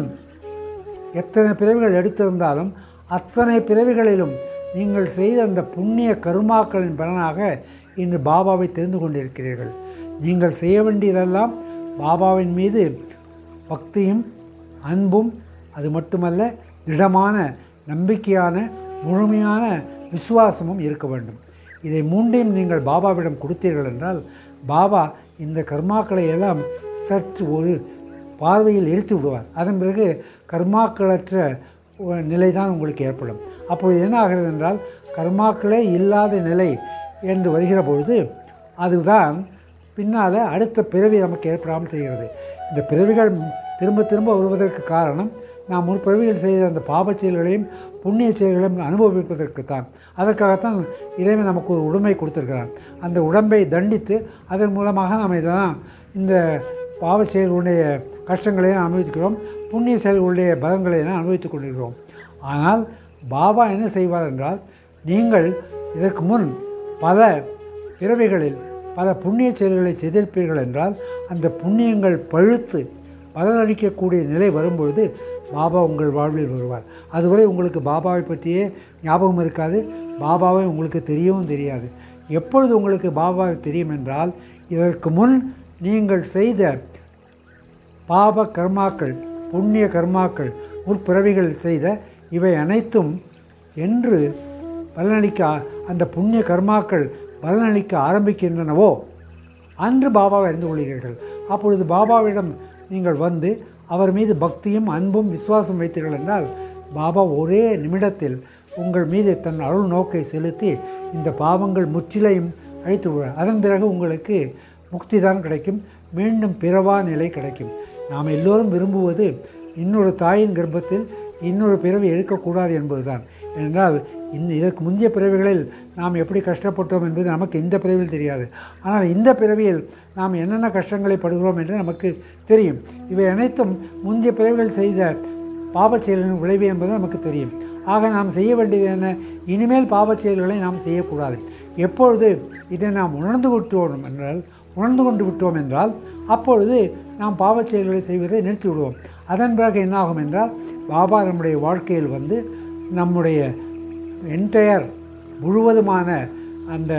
[SPEAKER 1] எத்தனை பிறவிகள் எடுத்திருந்தாலும் அத்தனை பிறவிகளிலும் நீங்கள் செய்த அந்த புண்ணிய கருமாக்களின் பலனாக இன்று பாபாவை தெரிந்து கொண்டிருக்கிறீர்கள் நீங்கள் செய்ய வேண்டியதெல்லாம் பாபாவின் மீது பக்தியும் அன்பும் அது மட்டுமல்ல திடமான நம்பிக்கையான முழுமையான விசுவாசமும் இருக்க வேண்டும் இதை மூன்றையும் நீங்கள் பாபாவிடம் கொடுத்தீர்கள் என்றால் பாபா இந்த கர்மாக்களை எல்லாம் சற்று ஒரு பார்வையில் எரித்து விடுவார் அதன் பிறகு கர்மாக்களற்ற ஒரு நிலை தான் உங்களுக்கு ஏற்படும் அப்போது என்ன ஆகிறது என்றால் கர்மாக்களே இல்லாத நிலை என்று வருகிற பொழுது அதுதான் பின்னால் அடுத்த பிறவி நமக்கு ஏற்படாமல் செய்கிறது இந்த பிறவிகள் திரும்ப திரும்ப வருவதற்கு காரணம் நாம் முற்பிறவிகள் செய்த அந்த பாபச் செயல்களையும் புண்ணிய செயல்களையும் அனுபவிப்பதற்கு தான் அதற்காகத்தான் இறைவன் நமக்கு ஒரு உடம்பை கொடுத்திருக்கிறான் அந்த உடம்பை தண்டித்து அதன் மூலமாக நாம் இதெல்லாம் இந்த பாவ செயல்களுடைய கஷ்டங்களை நாம் அனுபவிக்கிறோம் புண்ணிய செயல்களுடைய பலன்களை எல்லாம் அனுபவித்துக் கொண்டிருக்கிறோம் ஆனால் பாபா என்ன செய்வார் என்றால் நீங்கள் இதற்கு முன் பல பிறவிகளில் பல புண்ணிய செயல்களை செய்திருப்பீர்கள் என்றால் அந்த புண்ணியங்கள் பழுத்து பலனளிக்கக்கூடிய நிலை வரும்பொழுது பாபா உங்கள் வாழ்வில் வருவார் அதுவரை உங்களுக்கு பாபாவை பற்றியே ஞாபகம் இருக்காது பாபாவை உங்களுக்கு தெரியவும் தெரியாது எப்பொழுது உங்களுக்கு பாபாவை தெரியும் என்றால் இதற்கு முன் நீங்கள் செய்த பாப கர்மாக்கள் புண்ணிய கர்மாக்கள் முற்பிறவிகள் செய்த இவை அனைத்தும் என்று பலனளிக்க அந்த புண்ணிய கர்மாக்கள் பலனளிக்க ஆரம்பிக்கின்றனவோ அன்று பாபாவை அறிந்து கொள்கிறீர்கள் அப்பொழுது பாபாவிடம் நீங்கள் வந்து அவர் மீது பக்தியும் அன்பும் விசுவாசம் வைத்தீர்கள் என்றால் பாபா ஒரே நிமிடத்தில் உங்கள் மீது தன் அருள் நோக்கை செலுத்தி இந்த பாவங்கள் முற்றிலையும் அழைத்து விடுவார் அதன் பிறகு உங்களுக்கு முக்தி தான் கிடைக்கும் மீண்டும் பிறவா நிலை கிடைக்கும் நாம் எல்லோரும் விரும்புவது இன்னொரு தாயின் கர்ப்பத்தில் இன்னொரு பிறவி இருக்கக்கூடாது என்பதுதான் என்றால் இந்த இதற்கு முந்தைய பிறவிகளில் நாம் எப்படி கஷ்டப்பட்டோம் என்பது நமக்கு இந்த பிறவியில் தெரியாது ஆனால் இந்த பிறவியில் நாம் என்னென்ன கஷ்டங்களை படுகிறோம் என்று நமக்கு தெரியும் இவை அனைத்தும் முந்தைய பிறவிகள் செய்த பாவச் செயல்களின் விளைவு என்பது நமக்கு தெரியும் ஆக நாம் செய்ய வேண்டியது என்ன இனிமேல் பாவச் செயல்களை நாம் செய்யக்கூடாது எப்பொழுது இதை நாம் உணர்ந்து விட்டோம் என்றால் உணர்ந்து கொண்டு விட்டோம் என்றால் அப்பொழுது நாம் பாவச் செயல்களை செய்வதை நிறுத்தி விடுவோம் அதன் பிறகு என்னாகும் என்றால் பாபா நம்முடைய வாழ்க்கையில் வந்து நம்முடைய என்டையர் முழுவதுமான அந்த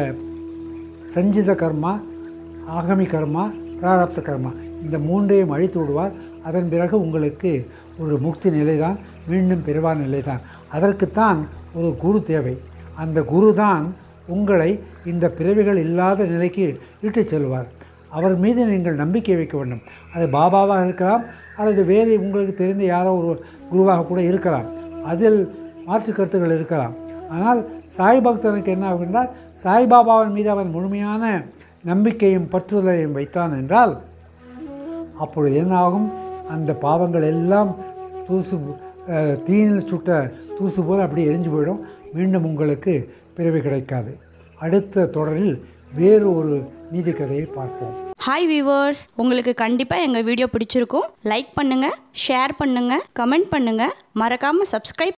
[SPEAKER 1] சஞ்சித கர்மா ஆகமி கர்மா பிராரப்த கர்மா இந்த மூன்றையும் அழித்து விடுவார் அதன் பிறகு உங்களுக்கு ஒரு முக்தி நிலைதான் மீண்டும் பிறவா நிலைதான் அதற்குத்தான் ஒரு குரு தேவை அந்த குரு தான் உங்களை இந்த பிறவிகள் இல்லாத நிலைக்கு இட்டுச் செல்வார் அவர் மீது நீங்கள் நம்பிக்கை வைக்க வேண்டும் அது பாபாவாக இருக்கலாம் அல்லது வேறு உங்களுக்கு தெரிந்த யாரோ ஒரு குருவாக கூட இருக்கலாம் அதில் மாற்று கருத்துக்கள் இருக்கலாம் ஆனால் சாய் பக்தனுக்கு என்ன ஆகும் என்றால் சாய்பாபாவின் மீது அவன் முழுமையான நம்பிக்கையும் பற்றுதலையும் வைத்தான் என்றால் அப்பொழுது என்ன ஆகும் அந்த பாவங்கள் எல்லாம் தூசு அஹ், தீயில் சுட்ட தூசு போல் அப்படியே எரிஞ்சு போயிடும் மீண்டும் உங்களுக்கு பிறவி கிடைக்காது அடுத்த தொடரில் வேறு ஒரு நீதி கதையை பார்ப்போம்
[SPEAKER 2] ஹாய் வியூவர்ஸ் உங்களுக்கு கண்டிப்பாக எங்கள் வீடியோ பிடிச்சிருக்கும் லைக் பண்ணுங்கள் ஷேர் பண்ணுங்கள் கமெண்ட் பண்ணுங்கள் மறக்காமல் சப்ஸ்கிரைப்